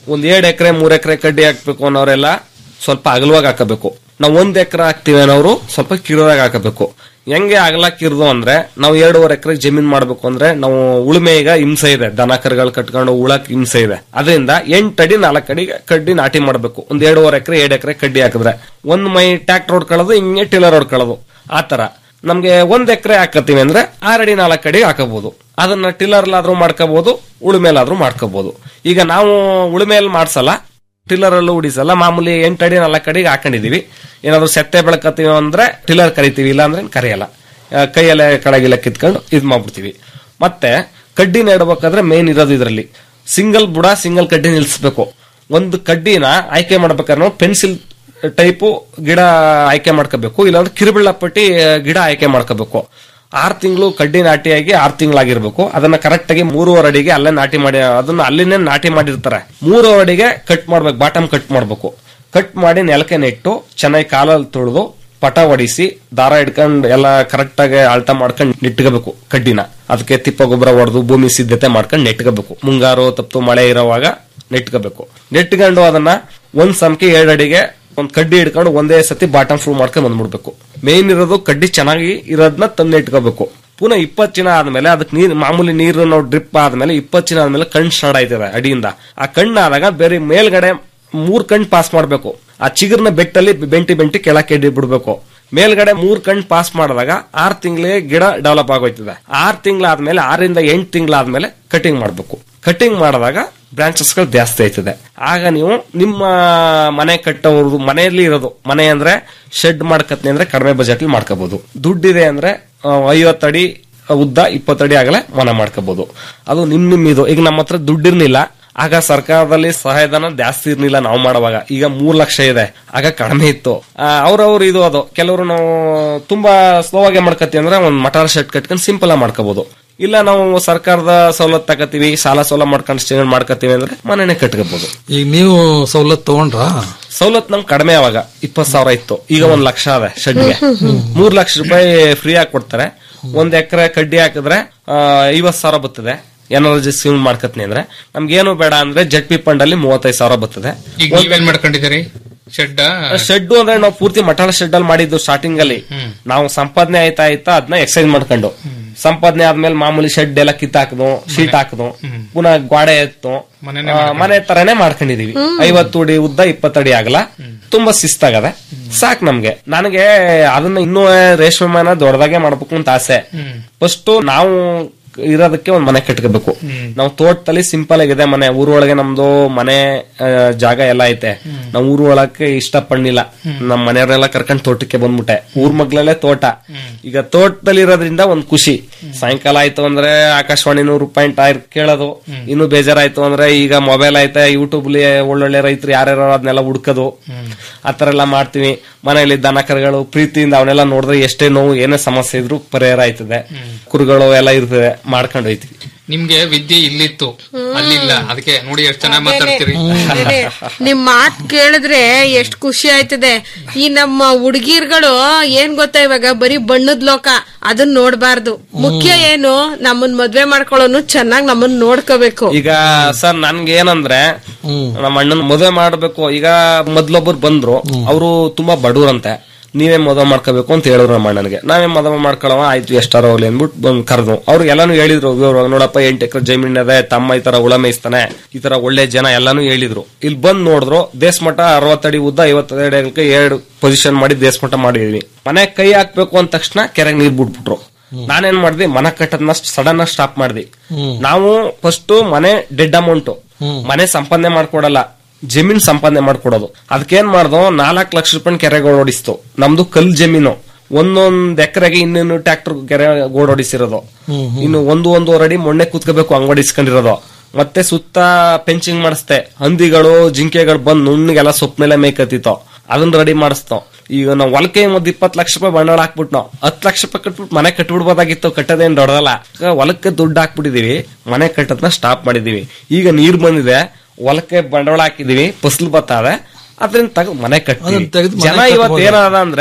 ಒಂದ್ ಎರಡ್ ಎಕರೆ ಮೂರ್ ಎಕರೆ ಕಡ್ಡಿ ಹಾಕ್ಬೇಕು ಅನ್ನೋರೆಲ್ಲ ಸ್ವಲ್ಪ ಅಗಲವಾಗಿ ಹಾಕಬೇಕು ನಾವು ಒಂದ್ ಎಕರೆ ಹಾಕ್ತಿವಿ ಅನ್ನೋರು ಸ್ವಲ್ಪ ಕಿರಿದಾಗಿ ಹಾಕಬೇಕು ಹೆಂಗೆ ಅಗಲ ಕಿರಿದು ಅಂದ್ರೆ ನಾವು ಎರಡೂವರೆ ಎಕರೆ ಜಮೀನ್ ಮಾಡ್ಬೇಕು ಅಂದ್ರೆ ನಾವು ಉಳುಮೆ ಈಗ ಹಿಂಸೆ ಇದೆ ದನ ಕರುಗಳು ಕಟ್ಕೊಂಡು ಉಳಕ್ ಹಿಂಸೆ ಇದೆ ಅದರಿಂದ ಎಂಟಡಿ ನಾಲ್ಕು ಅಡಿ ಕಡ್ಡಿ ನಾಟಿ ಮಾಡ್ಬೇಕು ಒಂದ್ ಎರಡೂವರೆ ಎಕರೆ ಎರಡ್ ಎಕರೆ ಕಡ್ಡಿ ಹಾಕಿದ್ರೆ ಒಂದ್ ಮೈ ಟ್ಯಾಕ್ಟರ್ ಹೊಡ್ಕೊಳ್ಳೋದು ಹಿಂಗೆ ಟಿಲ್ಲರ್ ಹೊಡ್ಕೊಳ್ಳೋದು ಆತರ ನಮ್ಗೆ ಒಂದ್ ಎಕರೆ ಹಾಕತ್ತೀವಿ ಅಂದ್ರೆ ಆರಡಿ ನಾಲ್ಕು ಅಡಿ ಹಾಕಬಹುದು ಅದನ್ನ ಟಿಲ್ಲರ್ಲಾದ್ರೂ ಮಾಡ್ಕೋಬಹುದು ಉಳುಮೆಲಾದ್ರೂ ಮಾಡ್ಕೋಬಹುದು ಈಗ ನಾವು ಉಳುಮೆಯಲ್ಲಿ ಮಾಡ್ಸಲ್ಲ ಟಿಲ್ಲರ್ ಅಲ್ಲೂ ಉಡಿಸಲ್ಲ ಮಾಮೂಲಿ ಎಂಟಡಿ ನಾಲ್ಕು ಅಡಿಗೆ ಹಾಕೊಂಡಿದೀವಿ ಏನಾದ್ರು ಸೆತ್ತೆ ಬೆಳಕತ್ತೀವಿ ಅಂದ್ರೆ ಟಿಲ್ಲರ್ ಕರಿತೀವಿ ಇಲ್ಲ ಅಂದ್ರೆ ಕರೆಯಲ್ಲ ಆ, ಕೈಯಲ್ಲೇ ಕಳಗಿಲ್ಲ ಕಿತ್ಕೊಂಡು ಇದ್ ಮಾಡ್ಬಿಡ್ತೀವಿ ಮತ್ತೆ ಕಡ್ಡಿ ನೆಡ್ಬೇಕಾದ್ರೆ ಮೇನ್ ಇರೋದು ಇದರಲ್ಲಿ ಸಿಂಗಲ್ ಬುಡ ಸಿಂಗಲ್ ಕಡ್ಡಿ ನಿಲ್ಸ್ಬೇಕು ಒಂದು ಕಡ್ಡಿನ ಆಯ್ಕೆ ಮಾಡ್ಬೇಕಾದ್ರೆ ನಾವು ಪೆನ್ಸಿಲ್ ಟೈಪು ಗಿಡ ಆಯ್ಕೆ ಮಾಡ್ಕೋಬೇಕು ಇಲ್ಲಾಂದ್ರೆ ಕಿರುಬಿಳ್ಳ ಪಟ್ಟಿ ಆ, ಗಿಡ ಆಯ್ಕೆ ಮಾಡ್ಕೋಬೇಕು ಆರ್ ತಿಂಗಳು ಕಡ್ಡಿ ನಾಟಿಯಾಗಿ ಆರ್ ತಿಂಗಳಾಗಿರ್ಬೇಕು ಅದನ್ನ ಕರೆಕ್ಟ್ ಆಗಿ ಮೂರುವರೆ ಅಡಿಗೆ ಅಲ್ಲೇ ನಾಟಿ ಮಾಡಿ ಅದನ್ನ ಅಲ್ಲಿನೇ ನಾಟಿ ಮಾಡಿರ್ತಾರೆ ಮೂರುವರೆ ಅಡಿಗೆ ಕಟ್ ಮಾಡ್ಬೇಕು ಬಾಟಮ್ ಕಟ್ ಮಾಡ್ಬೇಕು ಕಟ್ ಮಾಡಿ ನೆಲಕ್ಕೆ ನೆಟ್ಟು ಚೆನ್ನಾಗಿ ಕಾಲಲ್ಲಿ ತೊಳೆದು ಪಟ ಹೊಡಿಸಿ ದಾರ ಹಿಡ್ಕೊಂಡು ಎಲ್ಲ ಕರೆಕ್ಟ್ ಆಗಿ ಅಳ್ತ ಮಾಡ್ಕೊಂಡು ನೆಟ್ಕೋಬೇಕು ಕಡ್ಡಿನ ಅದಕ್ಕೆ ತಿಪ್ಪ ಗೊಬ್ಬರ ಹೊಡೆದು ಭೂಮಿ ಸಿದ್ಧತೆ ಮಾಡ್ಕೊಂಡು ನೆಟ್ಕೋಬೇಕು ಮುಂಗಾರು ತಪ್ಪು ಮಳೆ ಇರೋವಾಗ ನೆಟ್ಕೋಬೇಕು ನೆಟ್ಕೊಂಡು ಅದನ್ನ ಒಂದ್ ಸಮಕ್ಕೆ ಎರಡ್ ಅಡಿಗೆ ಒಂದ್ ಕಡ್ಡಿ ಹಿಡ್ಕೊಂಡು ಒಂದೇ ಸತಿ ಬಾಟಮ್ ಫುಲ್ ಮಾಡ್ಕೊಂಡು ಬಂದ್ಬಿಡ್ಬೇಕು ಮೇನ್ ಇರೋದು ಕಡ್ಡಿ ಚೆನ್ನಾಗಿ ಇರೋದನ್ನ ತಂದು ಇಟ್ಕೋಬೇಕು ಪುನಃ ಇಪ್ಪತ್ತು ಚಿನ ಆದ್ಮೇಲೆ ಅದಕ್ಕೆ ನೀರ್ ಮಾಮೂಲಿ ನೀರು ನಾವು ಡ್ರಿಪ್ ಆದ್ಮೇಲೆ ಇಪ್ಪತ್ತು ಚಿನ ಆದ್ಮೇಲೆ ಕಣ್ ಸ್ಟಾರ್ಟ್ ಆಯ್ತದೆ ಅಡಿಯಿಂದ ಆ ಕಣ್ಣು ಆದಾಗ ಬೇರೆ ಮೇಲ್ಗಡೆ ಮೂರ್ ಕಣ್ ಪಾಸ್ ಮಾಡ್ಬೇಕು ಆ ಚಿಗುರ್ನ ಬೆಟ್ಟಲ್ಲಿ ಬೆಂಟಿ ಬೆಂಟಿ ಕೆಳಕ್ಕೆ ಎಡ್ಡಿ ಬಿಡ್ಬೇಕು ಮೇಲ್ಗಡೆ ಮೂರ್ ಕಣ್ ಪಾಸ್ ಮಾಡಿದಾಗ ಆರ್ ತಿಂಗಳಿಗೆ ಗಿಡ ಡೆವಲಪ್ ಆಗೋಯ್ತದೆ ಆರ್ ತಿಂಗಳಾದ್ಮೇಲೆ ಆರಿಂದ ಎಂಟು ತಿಂಗಳಾದ್ಮೇಲೆ ಕಟಿಂಗ್ ಮಾಡ್ಬೇಕು ಕಟಿಂಗ್ ಮಾಡಿದಾಗ ಬ್ರಾಂಚಸ್ ಗಳು ಜಾಸ್ತಿ ಆಯ್ತದೆ ಆಗ ನೀವು ನಿಮ್ಮ ಮನೆ ಕಟ್ಟೋರು ಮನೆಯಲ್ಲಿ ಇರೋದು ಮನೆ ಅಂದ್ರೆ ಶೆಡ್ ಮಾಡ್ಕತ್ನಿ ಅಂದ್ರೆ ಕಡಿಮೆ ಬಜೆಟ್ ಮಾಡ್ಕೋಬಹುದು ದುಡ್ಡಿದೆ ಅಂದ್ರೆ ಐವತ್ತಡಿ ಉದ್ದ ಇಪ್ಪತ್ತಡಿ ಆಗಲೇ ಮನೆ ಮಾಡ್ಕೋಬಹುದು ಅದು ನಿಮ್ ನಿಮ್ ಇದು ಈಗ ನಮ್ಮ ಹತ್ರ ದುಡ್ಡಿರ್ಲಿಲ್ಲ ಆಗ ಸರ್ಕಾರದಲ್ಲಿ ಸಹಾಯಧನ ಜಾಸ್ತಿ ಇರ್ಲಿಲ್ಲ ನಾವು ಮಾಡುವಾಗ ಈಗ ಮೂರ್ ಲಕ್ಷ ಇದೆ ಆಗ ಕಡಿಮೆ ಇತ್ತು ಅವ್ರವ್ರು ಇದು ಅದು ಕೆಲವರು ನಾವು ತುಂಬಾ ಸ್ಲೋ ಆಗಿ ಮಾಡ್ಕತ್ತೀವಿ ಅಂದ್ರೆ ಒಂದ್ ಮಟಾರ್ ಶೆಡ್ ಕಟ್ಕೊಂಡು ಸಿಂಪಲ್ ಆಗಿ ಮಾಡ್ಕೋಬಹುದು ಇಲ್ಲ ನಾವು ಸರ್ಕಾರದ ಸವಲತ್ತು ತಗತೀವಿ ಸಾಲ ಸೋಲ ಮಾಡ್ಕೊಂಡು ಸ್ಟೇ ಮಾಡ್ಕತ್ತೀವಿ ಅಂದ್ರೆ ಮನೆನೇ ಕಟ್ಕೋಬಹುದು ಈಗ ನೀವು ಸವಲತ್ತು ತಗೊಂಡ್ರಾ ಸವಲತ್ತು ನಮ್ಗೆ ಕಡಿಮೆ ಅವಾಗ ಇಪ್ಪತ್ ಸಾವಿರ ಇತ್ತು ಈಗ ಒಂದ್ ಲಕ್ಷ ಅದ ಶೆಡ್ಗೆ ಮೂರ್ ಲಕ್ಷ ರೂಪಾಯಿ ಫ್ರೀ ಆಗಿ ಕೊಡ್ತಾರೆ ಒಂದ್ ಎಕರೆ ಕಡ್ಡಿ ಹಾಕಿದ್ರೆ ಐವತ್ ಸಾವಿರ ಬರ್ತದೆ ಏನಾದ್ರು ಸ್ಕೀಮ್ ಮಾಡ್ಕತ್ನಿ ಅಂದ್ರೆ ನಮ್ಗೇನು ಬೇಡ ಅಂದ್ರೆ ಜಡ್ ಪಿ ಫಂಡ್ ಅಲ್ಲಿ ಮೂವತ್ತೈದು ಸಾವಿರ ಬರ್ತದೆ ಈಗ ನೀವೇನ್ ಮಾಡ್ಕೊಂಡಿದ್ದೀರಿ ಶೆಡ್ ಶೆಡ್ ಅಂದ್ರೆ ನಾವು ಪೂರ್ತಿ ಮಟಾಳ ಶೆಡ್ ಅಲ್ಲಿ ಮಾಡಿದ್ದು ಸ್ಟಾರ್ಟಿಂಗ್ ಅಲ್ಲಿ ನಾವು ಸಂಪಾದನೆ ಆಯ್ತಾ ಆಯ್ತಾ ಅದನ್ನ ಎಕ್ಸೈಸ್ ಮಾಡ್ಕೊಂಡು ಸಂಪಾದನೆ ಆದ್ಮೇಲೆ ಮಾಮೂಲಿ ಶೆಡ್ ಎಲ್ಲ ಕಿತ್ತಾಕದು ಶೀಟ್ ಹಾಕದು ಪುನಃ ಗೋಡೆ ಎತ್ತು ಆ, ಮನೆ ತರನೇ ಮಾಡ್ಕೊಂಡಿದೀವಿ ಐವತ್ತು ಅಡಿ ಉದ್ದ ಇಪ್ಪತ್ತಡಿ ಆಗಲ್ಲ ತುಂಬಾ ಶಿಸ್ತಾಗದೆ ಸಾಕ್ ನಮ್ಗೆ ನನಗೆ ಅದನ್ನ ಇನ್ನೂ ರೇಷ್ಮೆ ಮನೆ ದೊಡ್ಡದಾಗೆ ಮಾಡ್ಬೇಕು ಅಂತ ಆಸೆ ಫಸ್ಟ್ ನಾವು ಇರೋದಕ್ಕೆ ಒಂದ್ ಮನೆ ಕಟ್ಕೋಬೇಕು ನಾವು ತೋಟದಲ್ಲಿ ಸಿಂಪಲ್ ಆಗಿದೆ ಮನೆ ಊರೊಳಗೆ ನಮ್ದು ಮನೆ ಆ, ಜಾಗ ಎಲ್ಲ ಐತೆ ನಾವು ಊರ್ ಒಳಕ್ಕೆ ಇಷ್ಟ ಪಡ್ನಿಲ್ಲ ನಮ್ ಮನೆಯವರೆಲ್ಲ ಕರ್ಕೊಂಡ್ ತೋಟಕ್ಕೆ ಬಂದ್ಬಿಟ್ಟೆ ಊರ್ ಮಗ್ಲಲ್ಲೇ ತೋಟ ಈಗ ತೋಟದಲ್ಲಿ ಇರೋದ್ರಿಂದ ಒಂದ್ ಖುಷಿ ಸಾಯಂಕಾಲ ಆಯ್ತು ಅಂದ್ರೆ ಆಕಾಶವಾಣಿ ನೂರು ಪಾಯಿಂಟ್ ಆಯ್ತು ಕೇಳೋದು ಇನ್ನು ಬೇಜಾರಾಯ್ತು ಅಂದ್ರೆ ಈಗ ಮೊಬೈಲ್ ಐತೆ ಯೂಟ್ಯೂಬ್ ಒಳ್ಳೊಳ್ಳೆ ರೈತರು ಯಾರ್ಯಾರು ಅದನ್ನೆಲ್ಲ ಹುಡ್ಕೋದು ಆತರ ಎಲ್ಲ ಮಾಡ್ತೀವಿ ಮನೆಯಲ್ಲಿ ದನ ಕರುಗಳು ಪ್ರೀತಿಯಿಂದ ಅವನ್ನೆಲ್ಲ ನೋಡಿದ್ರೆ ಎಷ್ಟೇ ನೋವು ಏನೇ ಸಮಸ್ಯೆ ಇದ್ರು ಪರಿಹಾರ ಆಯ್ತದೆ ಕುರುಗಳು ಎಲ್ಲ ಇರ್ತದೆ ಮಾಡ್ಕೊಂಡು ಹೋಯ್ತೀವಿ ನಿಮ್ಗೆ ವಿದ್ಯೆ ಇಲ್ಲಿತ್ತು ಅಲ್ಲಿಲ್ಲ ಅದಕ್ಕೆ ನೋಡಿ ಎಷ್ಟು ಚೆನ್ನಾಗಿ ಮಾತಾಡ್ತೀರಿ ಅದೇನೆ. ನಿಮ್ ಮಾತ್ ಕೇಳಿದ್ರೆ ಎಷ್ಟ್ ಖುಷಿ ಆಯ್ತದೆ ಈ ನಮ್ಮ ಹುಡುಗಿರ್ಗಳು ಏನ್ ಗೊತ್ತಾ ಇವಾಗ ಬರೀ ಬಣ್ಣದ ಲೋಕ ಅದನ್ನ ನೋಡ್ಬಾರ್ದು ಮುಖ್ಯ ಏನು ನಮ್ಮನ್ ಮದ್ವೆ ಮಾಡ್ಕೊಳ್ಳೋನು ಚೆನ್ನಾಗ್ ನಮ್ಮನ್ ನೋಡ್ಕೋಬೇಕು ಈಗ ಸರ್ ನನ್ಗೆ ಏನಂದ್ರೆ ನಮ್ಮ ಅಣ್ಣನ್ ಮದುವೆ ಮಾಡ್ಬೇಕು ಈಗ ಮೊದ್ಲೊಬ್ಬರು ಬಂದ್ರು ಅವರು ತುಂಬಾ ಬಡವ್ರಂತೆ ನೀವೇ ಮದುವೆ ಮಾಡ್ಕೋಬೇಕು ಅಂತ ಹೇಳಿದ್ರು ನಮ್ಮ ಅಣ್ಣನಿಗೆ ನಾವೇ ಮದುವೆ ಮಾಡ್ಕೊಳ್ಳವ ಆಯ್ತು ಎಷ್ಟಾರ ಹೋಗ್ಲಿ ಅಂದ್ಬಿಟ್ಟು ಬಂದ್ ಕರೆದು ಅವ್ರು ಎಲ್ಲಾನು ಹೇಳಿದ್ರು ಇವ್ರು ನೋಡಪ್ಪ ಎಂಟು ಎಕರೆ ಜಮೀನ್ ಅದೇ ತಮ್ಮ ಈ ತರ ಉಳ ಮೇಯಿಸ್ತಾನೆ ಈ ತರ ಒಳ್ಳೆ ಜನ ಎಲ್ಲಾನು ಹೇಳಿದ್ರು ಇಲ್ಲಿ ಬಂದ್ ನೋಡಿದ್ರು ದೇಶಮಠ ಅರವತ್ತಡಿ ಉದ್ದ ಐವತ್ತಡಿ ಅಗಲಕ್ಕೆ ಎರಡು ಪೊಸಿಷನ್ ಮಾಡಿ ದೇಶಮಠ ಮಾಡಿದ್ವಿ ಮನೆ ಕೈ ಹಾಕ್ಬೇಕು ಅಂದ ತಕ್ಷಣ ಕೆರೆಗೆ ನೀರ್ ಬಿಟ್ಬಿಟ್ರು ನಾನೇನ್ ಮಾಡ್ದೆ ಮನೆ ಕಟ್ಟದ್ನ ಸಡನ್ ಆಗಿ ಸ್ಟಾಪ್ ಮಾಡ್ದಿ ನಾವು ಫಸ್ಟ್ ಮನೆ ಡೆಡ್ ಅಮೌಂಟ್ ಮನೆ ಸಂಪಾದನೆ ಮಾಡ್ಕೊಡಲ್ಲ ಜಮೀನ್ ಸಂಪಾದನೆ ಮಾಡ್ಕೊಡೋದು ಅದಕ್ಕೇನ್ ಮಾಡ್ದೋ ನಾಲ್ಕು ಲಕ್ಷ ರೂಪಾಯಿ ಕೆರೆ ಗೋಡ್ ಹೊಡಿಸ್ತು ನಮ್ದು ಕಲ್ ಜಮೀನು ಒಂದೊಂದ್ ಎಕರೆಗೆ ಇನ್ನೊಂದು ಟ್ರ್ಯಾಕ್ಟರ್ ಕೆರೆ ಗೋಡ್ ಹೊಡಿಸಿರೋದು ಇನ್ನು ಒಂದು ಒಂದೂವರೆ ಅಡಿ ಮೊನ್ನೆ ಕೂತ್ಕೋಬೇಕು ಅಂಗಡಿಸ್ಕೊಂಡಿರೋದು ಮತ್ತೆ ಸುತ್ತ ಪೆಂಚಿಂಗ್ ಮಾಡಿಸ್ತೆ ಹಂದಿಗಳು ಜಿಂಕೆಗಳು ಬಂದ್ ನುಣ್ಣಗೆಲ್ಲ ಸೊಪ್ಪು ಮೇಲೆ ಮೇಯ್ಕತ್ತಿತ್ತು ಅದನ್ನ ರೆಡಿ ಮಾಡಿಸ್ತೋ ಈಗ ನಾವು ಹೊಲಕ್ಕೆ ಒಂದ್ ಇಪ್ಪತ್ ಲಕ್ಷ ರೂಪಾಯಿ ಬಂಡವಾಳ ಹಾಕ್ಬಿಟ್ಟು ನಾವು ಹತ್ತು ಲಕ್ಷ ರೂಪಾಯಿ ಕಟ್ಬಿಟ್ಟು ಮನೆ ಕಟ್ಬಿಡ್ಬೋದಾಗಿತ್ತು ಕಟ್ಟೋದೇನ್ ದೊಡ್ಡದಲ್ಲ ಈಗ ಹೊಲಕ್ಕೆ ದುಡ್ಡು ಹಾಕ್ಬಿಟ್ಟಿದೀವಿ ಮನೆ ಕಟ್ಟೋದನ್ನ ಸ್ಟಾಪ್ ಮಾಡಿದೀವಿ ಈಗ ನೀರ್ ಬಂದಿದೆ ಹೊಲಕ್ಕೆ ಬಂಡವಾಳ ಹಾಕಿದೀವಿ ಫಸಲು ಬತ್ತಾದೆ ಅದ್ರಿಂದ ತಗ ಮನೆ ಕಟ್ತೀವಿ ಅದನ್ನ ತೆಗ್ದು ಮನೆ ಜನ ಇವತ್ತು ಕಟ್ಬೋದು. ಏನಾದ ಅಂದ್ರೆ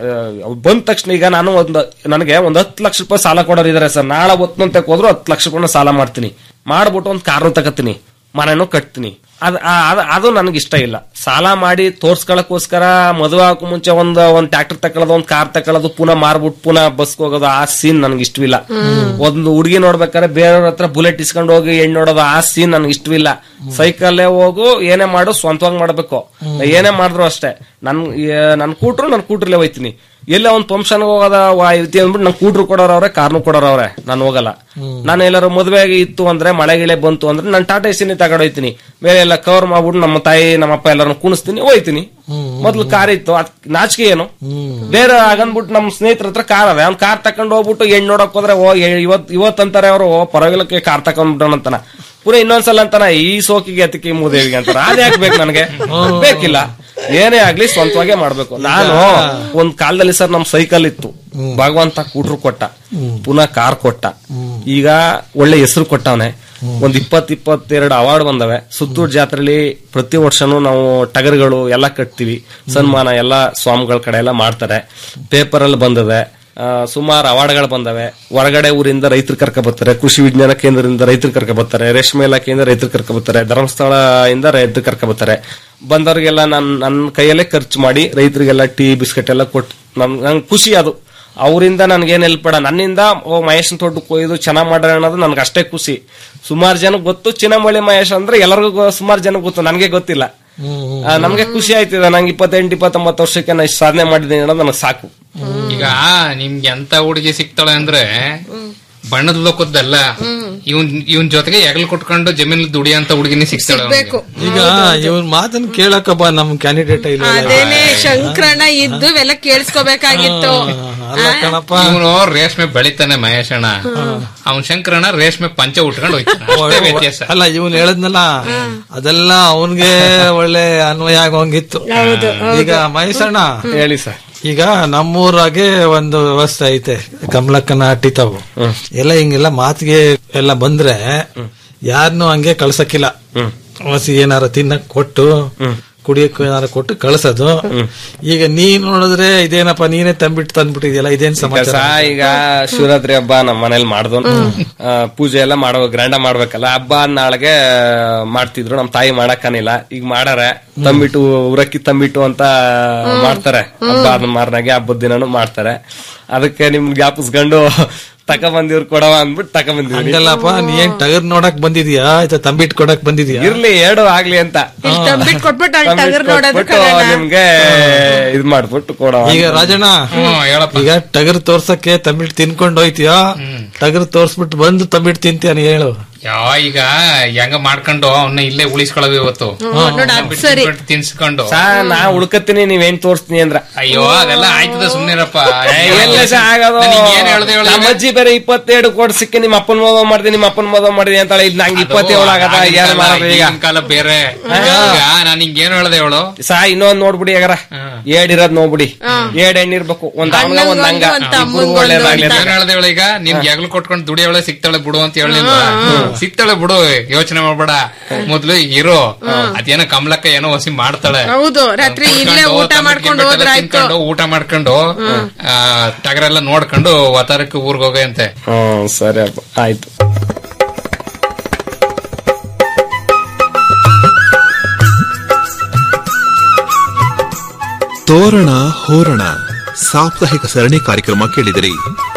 ಆ, ಬಂದ ತಕ್ಷಣ ಈಗ ನಾನು ಒಂದು ನನಗೆ ಒಂದ್ ಹತ್ತು ಲಕ್ಷ ರೂಪಾಯಿ ಸಾಲ ಕೊಡೋರು ಇದಾರೆ ಸರ್ ನಾಳೆ ಒತ್ತಂತೆ ಹೋದ್ರು ಹತ್ತು ಲಕ್ಷ ರೂಪಾಯಿ ಸಾಲ ಮಾಡ್ತೀನಿ ಮಾಡ್ಬಿಟ್ಟು ಒಂದ್ ಕಾರು ತಗತೀನಿ ಮನೆನೂ ಕಟ್ತೀನಿ ಅದ್ ಆ- ಅದ್- ಅದು ನನಗೆ ಇಷ್ಟ ಇಲ್ಲ ಸಾಲ ಮಾಡಿ ತೋರ್ಸ್ಕೊಳಕ್ಕೋಸ್ಕರ ಮದುವೆ ಆಗೋ ಮುಂಚೆ ಒಂದ್ ಒಂದ್ ಟ್ರ್ಯಾಕ್ಟರ್ ತಕೊಳ್ಳೋದು ಒಂದ್ ಕಾರ್ ತಕೊಳ್ಳೋದು ಪುನಃ ಮಾರ್ಬಿಟ್ಟು ಪುನಃ ಬಸ್ ಹೋಗೋದು ಆ ಸೀನ್ ನನಗೆ ಇಷ್ಟವಿಲ್ಲ ಒಂದು ಹುಡುಗಿ ನೋಡ್ಬೇಕಾದ್ರೆ ಬೇರೆಯವ್ರ ಹತ್ರ ಬುಲೆಟ್ ಇಸ್ಕೊಂಡು ಹೋಗಿ ಹೆಣ್ಣು ನೋಡೋದು ಆ ಸೀನ್ ನನಗೆ ಇಷ್ಟವಿಲ್ಲ ಸೈಕಲ್ಲೇ ಹೋಗು ಏನೇ ಮಾಡು ಸ್ವಂತವಾಗಿ ಮಾಡ್ಬೇಕು ಏನೇ ಮಾಡಿದ್ರು ಅಷ್ಟೇ ನನ್ ಏ- ನನ್ ಕೂಟ್ರು ನನ್ ಕೂಟ್ರಲ್ಲೇ ಹೋಯ್ತೀನಿ ಎಲ್ಲ ಒಂದ್ ಫಂಕ್ಷನ್ ಹೋಗೋದ ಐತಿ ಅಂದ್ಬಿಟ್ಟು ನಂಗೆ ಕೂಟ್ರು ಕೊಡೋರವ್ರೆ ಕಾರ್ನು ಕೊಡೋರವ್ರೆ ನಾನು ಹೋಗಲ್ಲ ನಾನು ಎಲ್ಲಾರು ಮದುವೆ ಇತ್ತು ಅಂದ್ರೆ ಮಳೆ ಗಿಳೆ ಬಂತು ಅಂದ್ರೆ ನಾನು ಟಾಟಾ ಎಸಿನಿ ತಗೊಂಡೋಯ್ತೀನಿ ಬೇರೆ ಎಲ್ಲ ಕವರ್ ಮಾಡ್ಬಿಟ್ಟು ನಮ್ಮ ತಾಯಿ ನಮ್ಮ ಅಪ್ಪ ಎಲ್ಲರನ್ನು ಕುಣಿಸ್ತೀನಿ ಹೋಯ್ತೀನಿ ಮೊದ್ಲು ಕಾರ್ ಇತ್ತು ಅದ್ ನಾಚಿಕೆ ಏನು ಬೇರೆ ಆಗಂದ್ಬಿಟ್ಟು ನಮ್ಮ ಸ್ನೇಹಿತರ ಹತ್ರ ಕಾರ್ ಅದೇ ಅವ್ನ್ ಕಾರ್ ತಕೊಂಡ್ ಹೋಗ್ಬಿಟ್ಟು ಹೆಣ್ಣು ನೋಡಕ್ ಹೋದ್ರೆ ಓ ಎ- ಇವತ್ ಇವತ್ ಅಂತಾರೆ ಅವರು ಪರವಾಗಿಲ್ಲಕ್ಕೆ ಕಾರ್ ತಕೊಂಡ್ಬಿಟ್ಟವನಂತಾನ ಪುನಃ ಇನ್ನೊಂದ್ಸಲ ಅಂತಾನ ಈ ಸೋಕಿಗೆ ಅತಿಕೆ ಮೂದೇವಿಗೆ ಅಂತಾರ ಅದ್ ಯಾಕೆ ಬೇಕು ನನಗೆ ಬೇಕಿಲ್ಲ ಏನೇ ಆಗ್ಲಿ ಸ್ವಂತವಾಗೇ ಮಾಡ್ಬೇಕು ನಾನು ಒಂದ್ ಕಾಲದಲ್ಲಿ ಸರ್ ನಮ್ ಸೈಕಲ್ ಇತ್ತು ಭಗವಂತ ಕೂಟ್ರು ಕೊಟ್ಟ ಪುನಃ ಕಾರ್ ಕೊಟ್ಟ ಈಗ ಒಳ್ಳೆ ಹೆಸರು ಕೊಟ್ಟವನೆ ಒಂದ್ ಇಪ್ಪತ್ ಇಪ್ಪತ್ತೆರಡು ಅವಾರ್ಡ್ ಬಂದವೆ ಸುತ್ತೂರು ಜಾತ್ರೆಲಿ ಪ್ರತಿ ವರ್ಷನೂ ನಾವು ಟಗರ್ಗಳು ಎಲ್ಲ ಕಟ್ತೀವಿ ಸನ್ಮಾನ ಎಲ್ಲ ಸ್ವಾಮಿಗಳ ಕಡೆ ಎಲ್ಲ ಮಾಡ್ತಾರೆ ಪೇಪರ್ ಅಲ್ಲಿ ಬಂದದೆ ಸುಮಾರು ಅವಾರ್ಡ್ಗಳು ಬಂದವೆ ಹೊರಗಡೆ ಊರಿಂದ ರೈತರು ಕರ್ಕ ಬರ್ತಾರೆ ಕೃಷಿ ವಿಜ್ಞಾನ ಕೇಂದ್ರದಿಂದ ರೈತರು ಕರ್ಕ ಬರ್ತಾರೆ ರೇಷ್ಮೆ ಇಲಾಖೆಯಿಂದ ರೈತರು ಕರ್ಕ ಬರ್ತಾರೆ ಧರ್ಮಸ್ಥಳ ಇಂದ ರೈತರು ಕರ್ಕ ಬರ್ತಾರೆ ಬಂದವ್ರಿಗೆಲ್ಲ ನನ್ ನನ್ನ ಕೈಯಲ್ಲೇ ಖರ್ಚು ಮಾಡಿ ರೈತರಿಗೆಲ್ಲ ಟೀ ಬಿಸ್ಕೆಟ್ ಎಲ್ಲ ಕೊಟ್ಟು ನನ್ ನಂಗೆ ಖುಷಿ ಅದು ಅವರಿಂದ ನನ್ಗೇನ್ ಹೆಲ್ಪಡ ನನ್ನಿಂದ ಓ ಮಹೇಶನ್ ತೋಟಕ್ಕೆ ಕೊಯ್ದು ಚೆನ್ನಾಗ್ ಮಾಡ್ರೆ ಅನ್ನೋದು ನನ್ಗೆ ಅಷ್ಟೇ ಖುಷಿ ಸುಮಾರು ಜನಕ್ಕೆ ಗೊತ್ತು ಚಿನ್ನಮಳಿ ಮಹೇಶ್ ಅಂದ್ರೆ ಎಲ್ಲರಿಗೂ ಸುಮಾರು ಜನಕ್ಕೆ ಗೊತ್ತು ನನಗೆ ಗೊತ್ತಿಲ್ಲ ಆ, ನಮ್ಗೆ ಖುಷಿ ಆಯ್ತಿದೆ ನಂಗೆ ಇಪ್ಪತ್ತೆಂಟು ಇಪ್ಪತ್ತೊಂಬತ್ತು ವರ್ಷಕ್ಕೆ ನಾ ಇಷ್ಟ್ ಸಾಧನೆ ಮಾಡಿದ್ದೀನಿ ಅನ್ನೋದು ನನಗೆ ಸಾಕು ಈಗ ನಿಮ್ಗೆ ಎಂತ ಹುಡುಗಿ ಸಿಗ್ತಾಳೆ ಅಂದ್ರೆ ಬಣ್ಣದ ಲೋಕದ್ದಲ್ಲ ಇವನ್ ಇವನ್ ಜೊತೆಗೆ ಎಗಲ್ ಕೊಟ್ಕೊಂಡು ಜಮೀನ್ ದುಡಿಯಂತ ಹುಡುಗಿನೇ ಸಿಗ್ತಾಳೆ ಅವ್ನಿಗೆ. ಈಗ ಇವನ್ ಮಾತನ್ನ ಕೇಳಕ್ಕಪ್ಪ ನಮ್ ಕ್ಯಾಂಡಿಡೇಟ್ ಇಲ್ಲ ಅದೇನೆ ಶಂಕರಣ್ಣ ಇದ್ದು ಎಲ್ಲ ಕೇಳಿಸ್ಕೋಬೇಕಾಗಿತ್ತು ಅಲ್ಲ ಕಣಪ್ಪ ಇವನು ರೇಷ್ಮೆ ಬೆಳಿತಾನೆ ಮಹೇಶಣ್ಣ ಅವ್ನ್ ಶಂಕರಣ್ಣ ರೇಷ್ಮೆ ಪಂಚ ಉಟ್ಕೊಂಡು ಹೋಯ್ತಾನೆ ಅಷ್ಟೇ ವ್ಯತ್ಯಾಸ ಅಲ್ಲ ಇವನ್ ಹೇಳದ್ನಲ್ಲ ಅದೆಲ್ಲ ಅವನ್ಗೆ ಒಳ್ಳೆ ಅನ್ವಯ ಆಗೋಂಗಿತ್ತು ಈಗ ಮಹೇಶಣ್ಣ ಹೇಳಿ ಸರ್ ಈಗ ನಮ್ಮೂರಾಗೆ ಒಂದು ವ್ಯವಸ್ಥೆ ಐತೆ ಕಮಲಕ್ಕನ ಅಟ್ಟಿತಾವು ಎಲ್ಲ ಹಿಂಗೆಲ್ಲ ಮಾತಿಗೆ ಎಲ್ಲ ಬಂದ್ರೆ ಯಾರನ್ನು ಹಂಗೆ ಕಳ್ಸಕ್ಕಿಲ್ಲ ಹಸಿ ಏನಾರ ತಿನ್ನಕ್ ಕೊಟ್ಟು ಕುಡಿಯಕ್ ಏನಾರ ಕೊಟ್ಟು ಕಳ್ಸೋದು ಈಗ ನೀನ್ ನೋಡಿದ್ರೆ ಇದೇನಪ್ಪ ನೀನೇ ತಂದ್ಬಿಟ್ಟು ತಂದ್ಬಿಟ್ಟಿದ್ಯಲ್ಲ ಇದೇನ್ ಸಮಾಚಾರ ಕೆಲಸ ಈಗ ಶಿವರಾತ್ರಿ ಹಬ್ಬ ನಮ್ಮ ಮನೇಲಿ ಮಾಡ್ದು ಆ, ಪೂಜೆ ಎಲ್ಲ ಮಾಡೋ ಗ್ರ್ಯಾಂಡ ಮಾಡ್ಬೇಕಲ್ಲ ಹಬ್ಬ ನಾಳೆಗೆ ಮಾಡ್ತಿದ್ರು ನಮ್ ತಾಯಿ ಮಾಡಕ್ಕನಿಲ್ಲ ಈಗ ಮಾಡಾರೆ ತಂಬಿಟ್ಟು ಉರಕ್ಕಿ ತಂಬಿಟ್ಟು ಅಂತ ಮಾಡ್ತಾರೆ ಹಬ್ಬ ಅದ್ ಮಾರ್ನಾಗೆ ಹಬ್ಬದ ದಿನನು ಮಾಡ್ತಾರೆ ಅದಕ್ಕೆ ನಿಮ್ ಜ್ಞಾಪಿಸ್ಕೊಂಡು ತಕ ಬಂದಿವ್ರು ಕೊಡವ ಅಂದ್ಬಿಟ್ಟು ತಕ ಬಂದಿವ್ರಿ ಹಂಗಲ್ಲಪ್ಪ ನೀ ಏನ್ ಟಗರ್ ನೋಡಕ್ ಬಂದಿದ್ಯಾ ಆಯ್ತಾ ತಂಬಿಟ್ ಕೊಡಕ್ ಬಂದಿದ್ಯಾ ಇರ್ಲಿ ಎರಡು ಆಗ್ಲಿ ಅಂತ ಇಲ್ಲಿ ತಂಬಿಟ್ ಕೊಟ್ಬಿಟ್ಟು ಅಲ್ಲಿ ತಂಬಿಟ್ಟು ಟಗರ್ ನೋಡೋದು ಕೊಟ್ಬಿಟ್ಟು ನಿಮ್ಗೆ ಇದ್ ಮಾಡ್ಬಿಟ್ಟು ಕೊಡವ ಈಗ ರಾಜಣ್ಣ ಈಗ ಟಗರ್ ತೋರ್ಸಕ್ಕೆ ತಂಬಿಟ್ ತಿನ್ಕೊಂಡ್ ಹೋಯ್ತೀಯಾ ಟಗರ್ ತೋರ್ಸ್ಬಿಟ್ಟು ಬಂದು ತಂಬಿಟ್ ತಿಂತೀಯ ನೀ ಹೇಳು ಯಾ ಈಗ ಹೆಂಗ ಮಾಡ್ಕೊಂಡು ಅವನ್ನ ಇಲ್ಲೇ ಉಳಿಸ್ಕೊಳ್ಳೋದು ಇವತ್ತು ಬಿಟ್ಟು ಸರಿ. ಬಿಟ್ಟು ತಿನ್ಸ್ಕೊಂಡು ಸಾ ನಾ ಉಳ್ಕತ್ತೀನಿ ನೀವೇನ್ ತೋರಿಸ್ತೀನಿ ಅಂದ್ರ ಅಯ್ಯೋ ಅದೆಲ್ಲ ಆಯ್ತದ ಸುಮ್ನಿರಪ್ಪ ಎಲ್ಲ ಸಹ ಆಗೋದು ನನಗ್ ಏನ್ ಹೇಳ್ದೆ ಹೇಳು ನಮ್ಮ ಅಜ್ಜಿ ಬೇರೆ ಇಪ್ಪತ್ತೆರಡು ಕೋಡ್ ಸಿಕ್ಕಿ ನಿಮ್ಮ ಅಪ್ಪನ ಮದುವೆ ಮಾಡಿದೆ ನಿಮ್ಮ ಅಪ್ಪನ ಮದುವೆ ಮಾಡಿದೆ ಅಂತಾಳೆ ಇದು ನಂಗೆ ಇಪ್ಪತ್ತೇಳು ಆಗದ ಆಗಿನ ಏನ್ ಕಾಲ, ಮಾಡೋದು ಈಗ ಈಗಿನ ಕಾಲ ಬೇರೆ ಈಗ ನಾನು ಹಿಂಗ್ ಏನ್ ಹೇಳ್ದೆ ಹೇಳು ಸಾ ಇನ್ನೊಂದ್ ನೋಡ್ಬಿಡಿ ಆಗರ ಏಡಿರೋದ್ ನೋಡ್ಬಿಡಿ ಏಡ್ ಹೆಣ್ಣಿರ್ಬೇಕು ಒಂದ್ ಅವನ ಒಂದ್ ಹಂಗ ಇಬ್ರು ಒಳ್ಳೇದಾಗ್ಲಿ ಏನ್ ಹೇಳ್ದೆ ಹೇಳು ಈಗ ನಿನ್ಗೆ ಯಾಗ್ಲು ಕೊಟ್ಕೊಂಡು ದುಡಿಯೋಳೆ ಸಿಗ್ತಾಳೆ ಬಿಡು ಅಂತ ಹೇಳಿಲ್ವಾ ಸಿಗ್ತಾಳೆ ಬಿಡು ಯೋಚನೆ ಮಾಡ್ಬೇಡ ಮೊದ್ಲು ಈಗ ಇರೋ ಅದೇನೋ ಕಮಲಕ್ಕ ಏನೋ ಹೊಸಿ ಮಾಡ್ತಾಳೆ ಹೌದು ರಾತ್ರಿ ಇಲ್ಲೇ ಊಟ ಮಾಡ್ಕೊಂಡು ಹೋದ್ರೆ ಆಯ್ತು ತಿನ್ಕೊಂಡು ಊಟ ಮಾಡ್ಕೊಂಡು ಆ, ಟಗರೆಲ್ಲ ನೋಡ್ಕೊಂಡು ವತಾರಕ್ಕೆ ಊರ್ಗ್ ಹೋಗಂತೆ ಹ್ಮ್ ಸರಿ ಅಪ್ಪ ಆಯ್ತು ತೋರಣ ಹೋರಣ ಸಾಪ್ತಾಹಿಕ ಸರಣಿ ಕಾರ್ಯಕ್ರಮ ಕೇಳಿದಿರಿ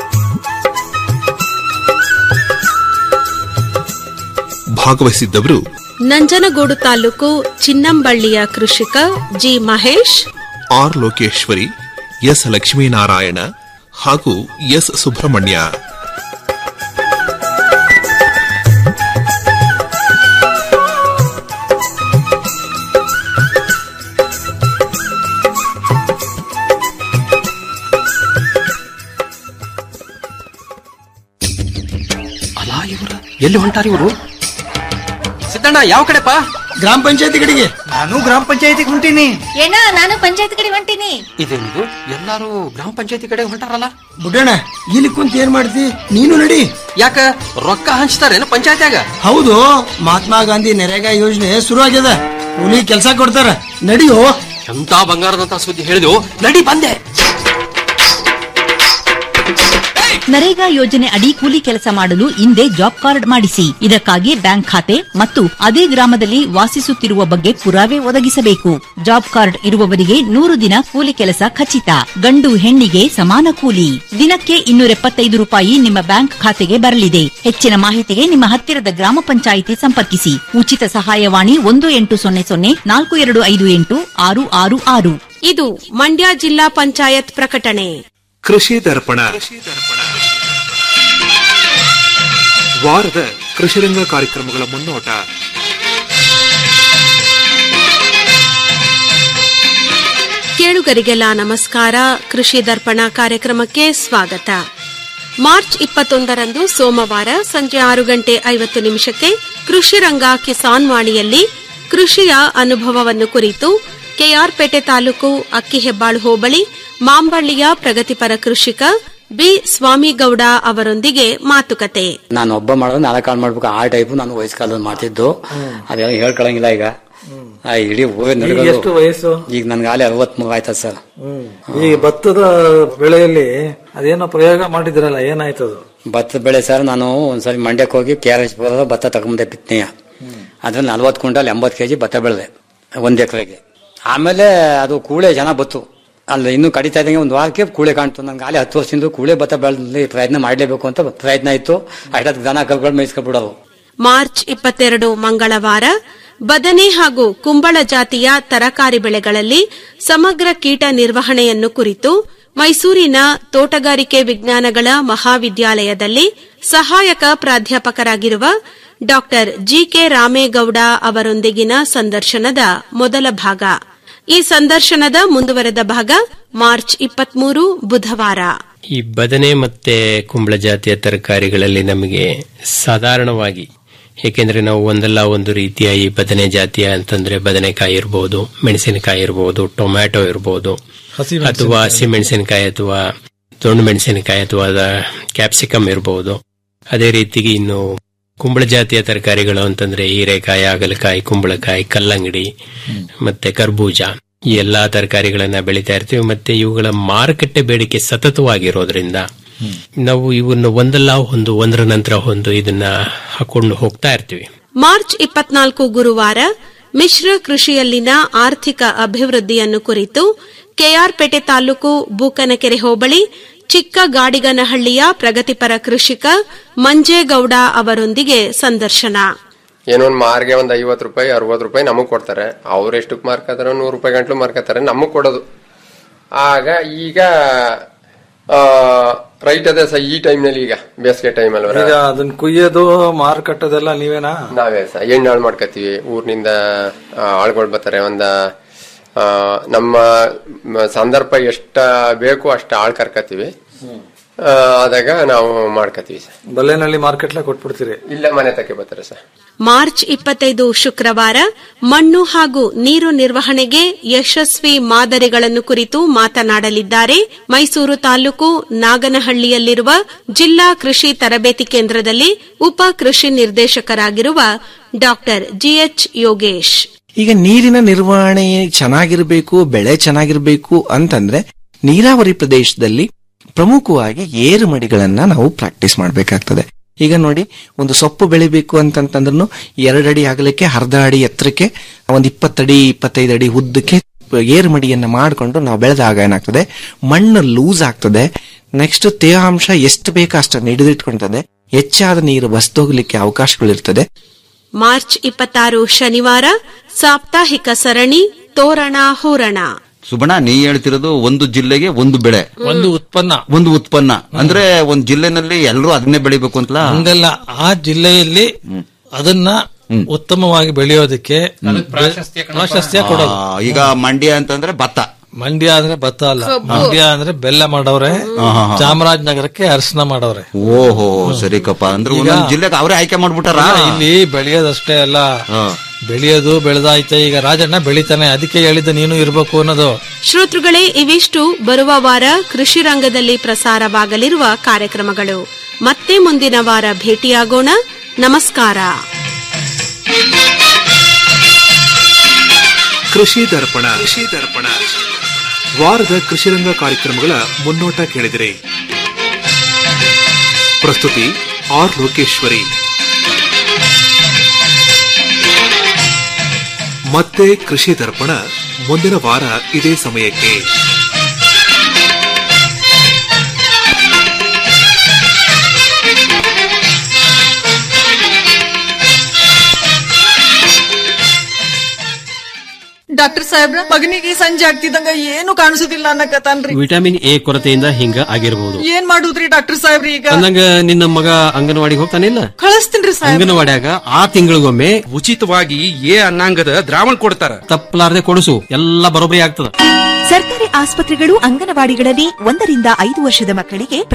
ಭಾಗವಹಿಸಿದ್ದವರು ನಂಜನಗೂಡು ತಾಲೂಕು ಚಿನ್ನಂಬಳ್ಳಿಯ ಕೃಷಿಕ G Mahesh R Lokeshwari S Lakshminarayana ಹಾಗೂ ಎಸ್ ಸುಬ್ರಹ್ಮಣ್ಯ ಅಲ್ಲ ಇವ್ರ ಎಲ್ಲಿ ಹೊಂಟಾರ ಇವರು ಸಿದ್ದಣ್ಣ ಯಾವ ಕಡೆಪ್ಪ ಗ್ರಾಮ ಪಂಚಾಯತಿ ಕಡೆಗೆ ನಾನು ಗ್ರಾಮ ಪಂಚಾಯತಿಗೆ ಹೊಂಟೀನಿ ಏನ ನಾನು ಪಂಚಾಯತ್ ಕಡೆ ಹೊಂಟೀನಿ ಇದೇನಿದು ಎಲ್ಲಾರು ಗ್ರಾಮ ಪಂಚಾಯತಿ ಕಡೆ ಹೊಂಟಾರಲ್ಲ ಬುಡ್ಡಣ್ಣ ಇಲ್ಲಿ ಕುಂತ ಏನ್ ಮಾಡ್ತಿ ನೀನು ನಡಿ ಯಾಕ ರೊಕ್ಕ ಹಂಚ್ತಾರೇನು ಪಂಚಾಯತ್ಯಾಗ ಹೌದು ಮಹಾತ್ಮ ಗಾಂಧಿ ನರೇಗಾ ಯೋಜನೆ ಶುರು ಆಗ್ಯದ ಕೂಲಿ ಕೆಲಸ ಕೊಡ್ತಾರ ನಡಿಯೋ ಎಂತ ಬಂಗಾರದಂತ ಸುದ್ದಿ ಹೇಳಿದೆವು ನಡಿ ಬಂದೆ ನರೇಗಾ ಯೋಜನೆ ಅಡಿ ಕೂಲಿ ಕೆಲಸ ಮಾಡಲು ಹಿಂದೆ ಜಾಬ್ ಕಾರ್ಡ್ ಮಾಡಿಸಿ ಇದಕ್ಕಾಗಿ ಬ್ಯಾಂಕ್ ಖಾತೆ ಮತ್ತು ಅದೇ ಗ್ರಾಮದಲ್ಲಿ ವಾಸಿಸುತ್ತಿರುವ ಬಗ್ಗೆ ಪುರಾವೆ ಒದಗಿಸಬೇಕು ಜಾಬ್ ಕಾರ್ಡ್ ಇರುವವರಿಗೆ ನೂರು ದಿನ ಕೂಲಿ ಕೆಲಸ ಖಚಿತ ಗಂಡು ಹೆಣ್ಣಿಗೆ ಸಮಾನ ಕೂಲಿ ದಿನಕ್ಕೆ ಇನ್ನೂರ ಎಪ್ಪತ್ತೈದು ರೂಪಾಯಿ ನಿಮ್ಮ ಬ್ಯಾಂಕ್ ಖಾತೆಗೆ ಬರಲಿದೆ ಹೆಚ್ಚಿನ ಮಾಹಿತಿಗೆ ನಿಮ್ಮ ಹತ್ತಿರದ ಗ್ರಾಮ ಪಂಚಾಯಿತಿ ಸಂಪರ್ಕಿಸಿ ಉಚಿತ ಸಹಾಯವಾಣಿ ಒಂದು ಎಂಟು ಸೊನ್ನೆ ಸೊನ್ನೆ ನಾಲ್ಕು ಎರಡು ಐದು ಎಂಟು ಆರು ಆರು ಆರು ಇದು ಮಂಡ್ಯ ಜಿಲ್ಲಾ ಪಂಚಾಯತ್ ಪ್ರಕಟಣೆ ಕೃಷಿ ದರ್ಪಣ ವಾರದ ಕೃಷಿರಂಗ ಕಾರ್ಯಕ್ರಮಗಳ ಮುನ್ನೋಟ ಕೇಳುಗರಿಗೆಲ್ಲ ನಮಸ್ಕಾರ ಕೃಷಿ ದರ್ಪಣ ಕಾರ್ಯಕ್ರಮಕ್ಕೆ ಸ್ವಾಗತ ಮಾರ್ಚ್ ಇಪ್ಪತ್ತೊಂದರಂದು ಸೋಮವಾರ ಸಂಜೆ ಆರು ಗಂಟೆ ಐವತ್ತು ನಿಮಿಷಕ್ಕೆ ಕೃಷಿ ರಂಗ ಕಿಸಾನ್ ವಾಣಿಯಲ್ಲಿ ಕೃಷಿಯ ಅನುಭವವನ್ನು ಕುರಿತು ಕೆಆರ್ಪೇಟೆ ತಾಲೂಕು ಅಕ್ಕಿಹೆಬ್ಬಾಳು ಹೋಬಳಿ ಮಾಂಬಳ್ಳಿಯ ಪ್ರಗತಿಪರ ಕೃಷಿಕ ಬಿ ಸ್ವಾಮಿಗೌಡ ಅವರೊಂದಿಗೆ ಮಾತುಕತೆ ನಾನು ಒಬ್ಬ ಮಾಡೋದು ನಾಲ್ಕು ಕಾಳು ಮಾಡ್ಬೇಕು ಆ ಟೈಪ್ ನಾನು ವಯಸ್ಕಾಲದಲ್ಲಿ ಮಾಡ್ತಿದ್ದು ಅದೆಲ್ಲ ಹೇಳ್ಕೊಳಂಗಿಲ್ಲ ಈಗ ಆ ಇಡೀ ಹೋಗಿ ಈಗ ಎಷ್ಟು ವಯಸ್ಸು ಈಗ ನನ್ಗೆ ಆಲೆ ಅರವತ್ಮೂರು ಆಯ್ತದ ಸರ್ ಈ ಭತ್ತದ ಬೆಳೆಯಲ್ಲಿ ಅದೇನೋ ಪ್ರಯೋಗ ಮಾಡಿದ್ರಲ್ಲ ಏನಾಯ್ತು ಅದು ಭತ್ತದ ಬೆಳೆ ಸರ್ ನಾನು ಒಂದ್ಸರಿ ಮಂಡ್ಯಕ್ಕೆ ಹೋಗಿ ಕೆ ಆರ್ ಎಸ್ ಬರೋದು ಭತ್ತ ತಗೊಂಡೆ ಬಿತ್ತನೆಯ ಅದ್ರಲ್ಲಿ ನಲ್ವತ್ತು ಕ್ವಿಂಟಲ್ ಎಂಬತ್ತು ಕೆಜಿ ಭತ್ತ ಬೆಳೆದೆ ಒಂದ್ ಎಕರೆಗೆ ಆಮೇಲೆ ಅದು ಕೂಳೆ ಜನ ಬತ್ತು ಅಲ್ಲ ಇನ್ನು ಕಡಿತಾ ಇದ್ದಂಗೆ ಒಂದು ವಾರಕ್ಕೆ ಕೂಳೆ ಕಾಣ್ತು ನನ್ಗೆ ಆಲೆ ಹತ್ತು ವರ್ಷದಿಂದ ಕೂಳೆ ಭತ್ತ ಬೆಳೆದಲ್ಲಿ ಪ್ರಯತ್ನ ಮಾಡಲೇಬೇಕು ಅಂತ ಪ್ರಯತ್ನ ಇತ್ತು ಅಷ್ಟೊತ್ತು ದನ ಕಲ್ಗಳು ಮೇಯಿಸ್ಕೊಬಿಡೋದು ಮಾರ್ಚ್ ಇಪ್ಪತ್ತೆರಡು ಮಂಗಳವಾರ ಬದನೆ ಹಾಗೂ ಕುಂಬಳ ಜಾತಿಯ ತರಕಾರಿ ಬೆಳೆಗಳಲ್ಲಿ ಸಮಗ್ರ ಕೀಟ ನಿರ್ವಹಣೆಯನ್ನು ಕುರಿತು ಮೈಸೂರಿನ ತೋಟಗಾರಿಕೆ ವಿಜ್ಞಾನಗಳ ಮಹಾವಿದ್ಯಾಲಯದಲ್ಲಿ ಸಹಾಯಕ ಪ್ರಾಧ್ಯಾಪಕರಾಗಿರುವ ಡಾ ಜಿಕೆ ರಾಮೇಗೌಡ ಅವರೊಂದಿಗಿನ ಸಂದರ್ಶನದ ಮೊದಲ ಭಾಗ ಈ ಸಂದರ್ಶನದ ಮುಂದುವರೆದ ಭಾಗ ಮಾರ್ಚ್ ಇಪ್ಪತ್ಮೂರು ಬುಧವಾರ ಈ ಬದನೆ ಮತ್ತೆ ಕುಂಬಳ ಜಾತಿಯ ತರಕಾರಿಗಳಲ್ಲಿ ನಮಗೆ ಸಾಧಾರಣವಾಗಿ ಏಕೆಂದ್ರೆ ನಾವು ಒಂದಲ್ಲ ಒಂದು ರೀತಿಯ ಈ ಬದನೆ ಜಾತಿಯ ಅಂತಂದ್ರೆ ಬದನೆಕಾಯಿ ಇರಬಹುದು ಮೆಣಸಿನಕಾಯಿ ಇರಬಹುದು ಟೊಮ್ಯಾಟೊ ಇರಬಹುದು ಅಥವಾ ಹಸಿ ಮೆಣಸಿನಕಾಯಿ ಅಥವಾ ದೊಣ್ಣು ಮೆಣಸಿನಕಾಯಿ ಅಥವಾ ಕ್ಯಾಪ್ಸಿಕಮ್ ಇರಬಹುದು ಅದೇ ರೀತಿಗೆ ಇನ್ನು ಕುಂಬಳ ಜಾತಿಯ ತರಕಾರಿಗಳು ಅಂತಂದ್ರೆ ಹೀರೆಕಾಯಿ ಹಾಗಲಕಾಯಿ ಕುಂಬಳಕಾಯಿ ಕಲ್ಲಂಗಡಿ ಮತ್ತೆ ಕರ್ಬೂಜ ಈ ಎಲ್ಲಾ ತರಕಾರಿಗಳನ್ನ ಬೆಳೀತಾ ಇರ್ತೀವಿ ಮತ್ತೆ ಇವುಗಳ ಮಾರುಕಟ್ಟೆ ಬೇಡಿಕೆ ಸತತವಾಗಿರೋದ್ರಿಂದ ನಾವು ಇವನ್ನು ಒಂದಲ್ಲ ಒಂದು ಒಂದರ ನಂತರ ಒಂದು ಇದನ್ನ ಹಾಕೊಂಡು ಹೋಗ್ತಾ ಇರ್ತೀವಿ ಮಾರ್ಚ್ ಇಪ್ಪತ್ನಾಲ್ಕು ಗುರುವಾರ ಮಿಶ್ರ ಕೃಷಿಯಲ್ಲಿನ ಆರ್ಥಿಕ ಅಭಿವೃದ್ಧಿಯನ್ನು ಕುರಿತು ಕೆಆರ್ಪೇಟೆ ತಾಲೂಕು ಬೂಕನಕೆರೆ ಹೋಬಳಿ ಚಿಕ್ಕ ಗಾಡಿಗನಹಳ್ಳಿಯ ಪ್ರಗತಿಪರ ಕೃಷಿಕ ಮಂಜೇಗೌಡ ಅವರೊಂದಿಗೆ ಸಂದರ್ಶನ ಏನೋ ಒಂದ್ ಮಾರ್ಗೆ ಒಂದ್ ಐವತ್ ರೂಪಾಯಿ ಅರವತ್ ರೂಪಾಯಿ ನಮಗ್ ಕೊಡ್ತಾರೆ ಅವ್ರು ಎಷ್ಟಕ್ ಮಾರ್ಕತಾರ ನೂರು ರೂಪಾಯಿ ಗಂಟ್ಲು ಮಾರ್ಕತಾರೆ ನಮಗ್ ಕೊಡೋದು ಆಗ ಈಗ ಆ ರೈಟ್ ಅದೇ ಸರ್ ಈ ಟೈಮ್ ನಲ್ಲಿ ಈಗ ಬೇಸಿಗೆ ಟೈಮ್ ಈಗ ಅಲ್ವರ ಅದನ್ನ ಕುಯ್ಯೋದು ಮಾರುಕಟ್ಟದೆಲ್ಲ ನೀವೇನಾ ನಾವೇ ಸರ್ ಎಣ್ಣಾಳ್ ಮಾಡ್ಕೋತೀವಿ ಊರಿನಿಂದ ಆಳ್ಗಳು ಬರ್ತಾರೆ ಒಂದ ಆ, ನಮ್ಮ ಮ- ಸಂದರ್ಭ ಎಷ್ಟ ಬೇಕು ಅಷ್ಟ ಆಳ್ ಕರ್ಕತೀವಿ ಆ, ಆದಾಗ ನಾವು ಮಾಡ್ಕೋತೀವಿ ಸರ್ ಬಲ್ಲೇನಹಳ್ಳಿ ಮಾರ್ಕೆಟ್ಲ ಕೊಟ್ಬಿಡ್ತೀರಿ ಇಲ್ಲ ಮನೆ ತಕ್ಕೆ ಬರ್ತಾರೆ ಸರ್ ಮಾರ್ಚ್ ಇಪ್ಪತ್ತೈದು ಶುಕ್ರವಾರ ಮಣ್ಣು ಹಾಗೂ ನೀರು ನಿರ್ವಹಣೆಗೆ ಯಶಸ್ವಿ ಮಾದರಿಗಳನ್ನು ಕುರಿತು ಮಾತನಾಡಲಿದ್ದಾರೆ ಮೈಸೂರು ತಾಲೂಕು ನಾಗನಹಳ್ಳಿಯಲ್ಲಿರುವ ಜಿಲ್ಲಾ ಕೃಷಿ ತರಬೇತಿ ಕೇಂದ್ರದಲ್ಲಿ ಉಪ ಕೃಷಿ ನಿರ್ದೇಶಕರಾಗಿರುವ ಡಾ ಜಿಎಚ್ ಯೋಗೇಶ್ ಈಗ ನೀರಿನ ನಿರ್ವಹಣೆ ಚೆನ್ನಾಗಿರ್ಬೇಕು ಬೆಳೆ ಚೆನ್ನಾಗಿರ್ಬೇಕು ಅಂತಂದ್ರೆ ನೀರಾವರಿ ಪ್ರದೇಶದಲ್ಲಿ ಪ್ರಮುಖವಾಗಿ ಏರು ಮಡಿಗಳನ್ನ ನಾವು ಪ್ರಾಕ್ಟೀಸ್ ಮಾಡಬೇಕಾಗ್ತದೆ ಈಗ ನೋಡಿ ಒಂದು ಸೊಪ್ಪು ಬೆಳಿಬೇಕು ಅಂತಂತಂದ್ರೂ ಎರಡಡಿ ಅಗಲಕ್ಕೆ ಅರ್ಧ ಅಡಿ ಎತ್ತರಕ್ಕೆ ಒಂದ್ ಇಪ್ಪತ್ತಡಿ ಇಪ್ಪತ್ತೈದು ಅಡಿ ಉದ್ದಕ್ಕೆ ಏರು ಮಡಿಯನ್ನ ಮಾಡಿಕೊಂಡು ನಾವು ಬೆಳೆದಾಗ ಏನಾಗ್ತದೆ ಮಣ್ಣು ಲೂಸ್ ಆಗ್ತದೆ ನೆಕ್ಸ್ಟ್ ತೇವಾಂಶ ಎಷ್ಟು ಬೇಕೋ ಅಷ್ಟನ್ನು ಹಿಡಿದಿಟ್ಕೊಳ್ತದೆ ಹೆಚ್ಚಾದ ನೀರು ಬಸ್ದೋಗ್ಲಿಕ್ಕೆ ಅವಕಾಶಗಳಿರ್ತದೆ ಮಾರ್ಚ್ ಇಪ್ಪತ್ತಾರು ಶನಿವಾರ ಸಾಪ್ತಾಹಿಕ ಸರಣಿ ತೋರಣ ಹೂರಣ ಸುಬಣ ನೀ ಹೇಳ್ತಿರೋದು ಒಂದು ಜಿಲ್ಲೆಗೆ ಒಂದು ಬೆಳೆ ಒಂದು ಉತ್ಪನ್ನ ಒಂದು ಉತ್ಪನ್ನ ಅಂದ್ರೆ ಒಂದ್ ಜಿಲ್ಲೆನಲ್ಲಿ ಎಲ್ಲರೂ ಅದನ್ನೇ ಬೆಳಿಬೇಕು ಅಂತಲ್ಲ ಹಂಗಲ್ಲ ಆ ಜಿಲ್ಲೆಯಲ್ಲಿ ಅದನ್ನ ಉತ್ತಮವಾಗಿ ಬೆಳೆಯೋದಕ್ಕೆ ಪ್ರಾಶಸ್ತ್ಯ ಕೊಡೋದು ಆ, ಈಗ ಮಂಡ್ಯ ಅಂತಂದ್ರೆ ಭತ್ತ ಮಂಡ್ಯ ಅಂದ್ರೆ ಭತ್ತ ಅಲ್ಲ ಕಬ್ಬು. ಮಂಡ್ಯ ಅಂದ್ರೆ ಬೆಲ್ಲ ಮಾಡವ್ರೆ ಹಾ, ಹಾ, ಹಾ. ಚಾಮರಾಜನಗರಕ್ಕೆ ಅರಿಶಿನ ಮಾಡವ್ರೆ ಓಹೋ ಸರಿಕಪ್ಪ ಅಂದ್ರೆ ಈಗ- ಒಂದೊಂದು ಜಿಲ್ಲೆಗೆ ಅವರೇ ಆಯ್ಕೆ ಮಾಡ್ಬಿಟ್ಟಾರ ಇಲ್ಲ, ಇಲ್ಲಿ ಬೆಳೆಯೋದಷ್ಟೇ ಅಲ್ಲ ಬೆಳೆಯೋದು ಬೆಳೆದಾಯ್ತೆ ಈಗ ರಾಜಣ್ಣ ಬೆಳಿತಾನೆ ಅದಕ್ಕೆ ಹೇಳಿದ್ದು ನೀನು ಇರ್ಬೇಕು ಅನ್ನೋದು ಶ್ರೋತೃಗಳೇ ಇವಿಷ್ಟು ಬರುವ ವಾರ ಕೃಷಿ ರಂಗದಲ್ಲಿ ಪ್ರಸಾರವಾಗಲಿರುವ ಕಾರ್ಯಕ್ರಮಗಳು ಮತ್ತೆ ಮುಂದಿನ ವಾರ ಭೇಟಿಯಾಗೋಣ ನಮಸ್ಕಾರ ಕೃಷಿ ದರ್ಪಣ ಕೃಷಿ ದರ್ಪಣ ವಾರದ ಕೃಷಿರಂಗ ಕಾರ್ಯಕ್ರಮಗಳ ಮುನ್ನೋಟ ಕೇಳಿದಿರಿ ಪ್ರಸ್ತುತಿ ಆರ್ ಲೋಕೇಶ್ವರಿ ಮತ್ತೆ ಕೃಷಿ ದರ್ಪಣ ಮುಂದಿನ ವಾರ ಇದೇ ಸಮಯಕ್ಕೆ ಡಾಕ್ಟರ್ ಸಾಹೇಬ್ರ ಮಗನಿಗೆ ಸಂಜೆ ಆಗ್ತಿದ್ದಂಗ ಏನು ಕಾಣಿಸುದಿಲ್ಲ ಅನ್ನಕತ್ತಾನ್ರಿ ವಿಟಮಿನ್ ಎ ಕೊರತೆಯಿಂದ ಹಿಂಗ ಆಗಿರಬಹುದು ಏನ್ ಮಾಡುದ್ರಿ ಡಾಕ್ಟರ್ ಸಾಹೇಬ್ರಿ ಈಗ ಅಂದಂಗ ನಿನ್ನ ಮಗ ಅಂಗನವಾಡಿಗೆ ಹೋಗ್ತಾನಿಲ್ಲ ಕಳಿಸ್ತೀನ್ರಿ ಸಾಹೇಬ್ರ ಅಂಗನವಾಡ್ಯಾಗ ಆ ತಿಂಗಳಿಗೊಮ್ಮೆ ಉಚಿತವಾಗಿ ಎ ಅನ್ನಾಂಗದ ದ್ರಾವಣ ಕೊಡ್ತಾರ ತಪ್ಪಲಾರದೆ ಕೊಡಿಸು ಎಲ್ಲ ಬರೋಬ್ಬರಿ ಆಗ್ತದ ಸರ್ಕಾರಿ ಆಸ್ಪತ್ರೆಗಳು ಅಂಗನವಾಡಿಗಳಲ್ಲಿ ಒಂದರಿಂದ ಐದು ವರ್ಷದ ಮಕ್ಕಳಿಗೆ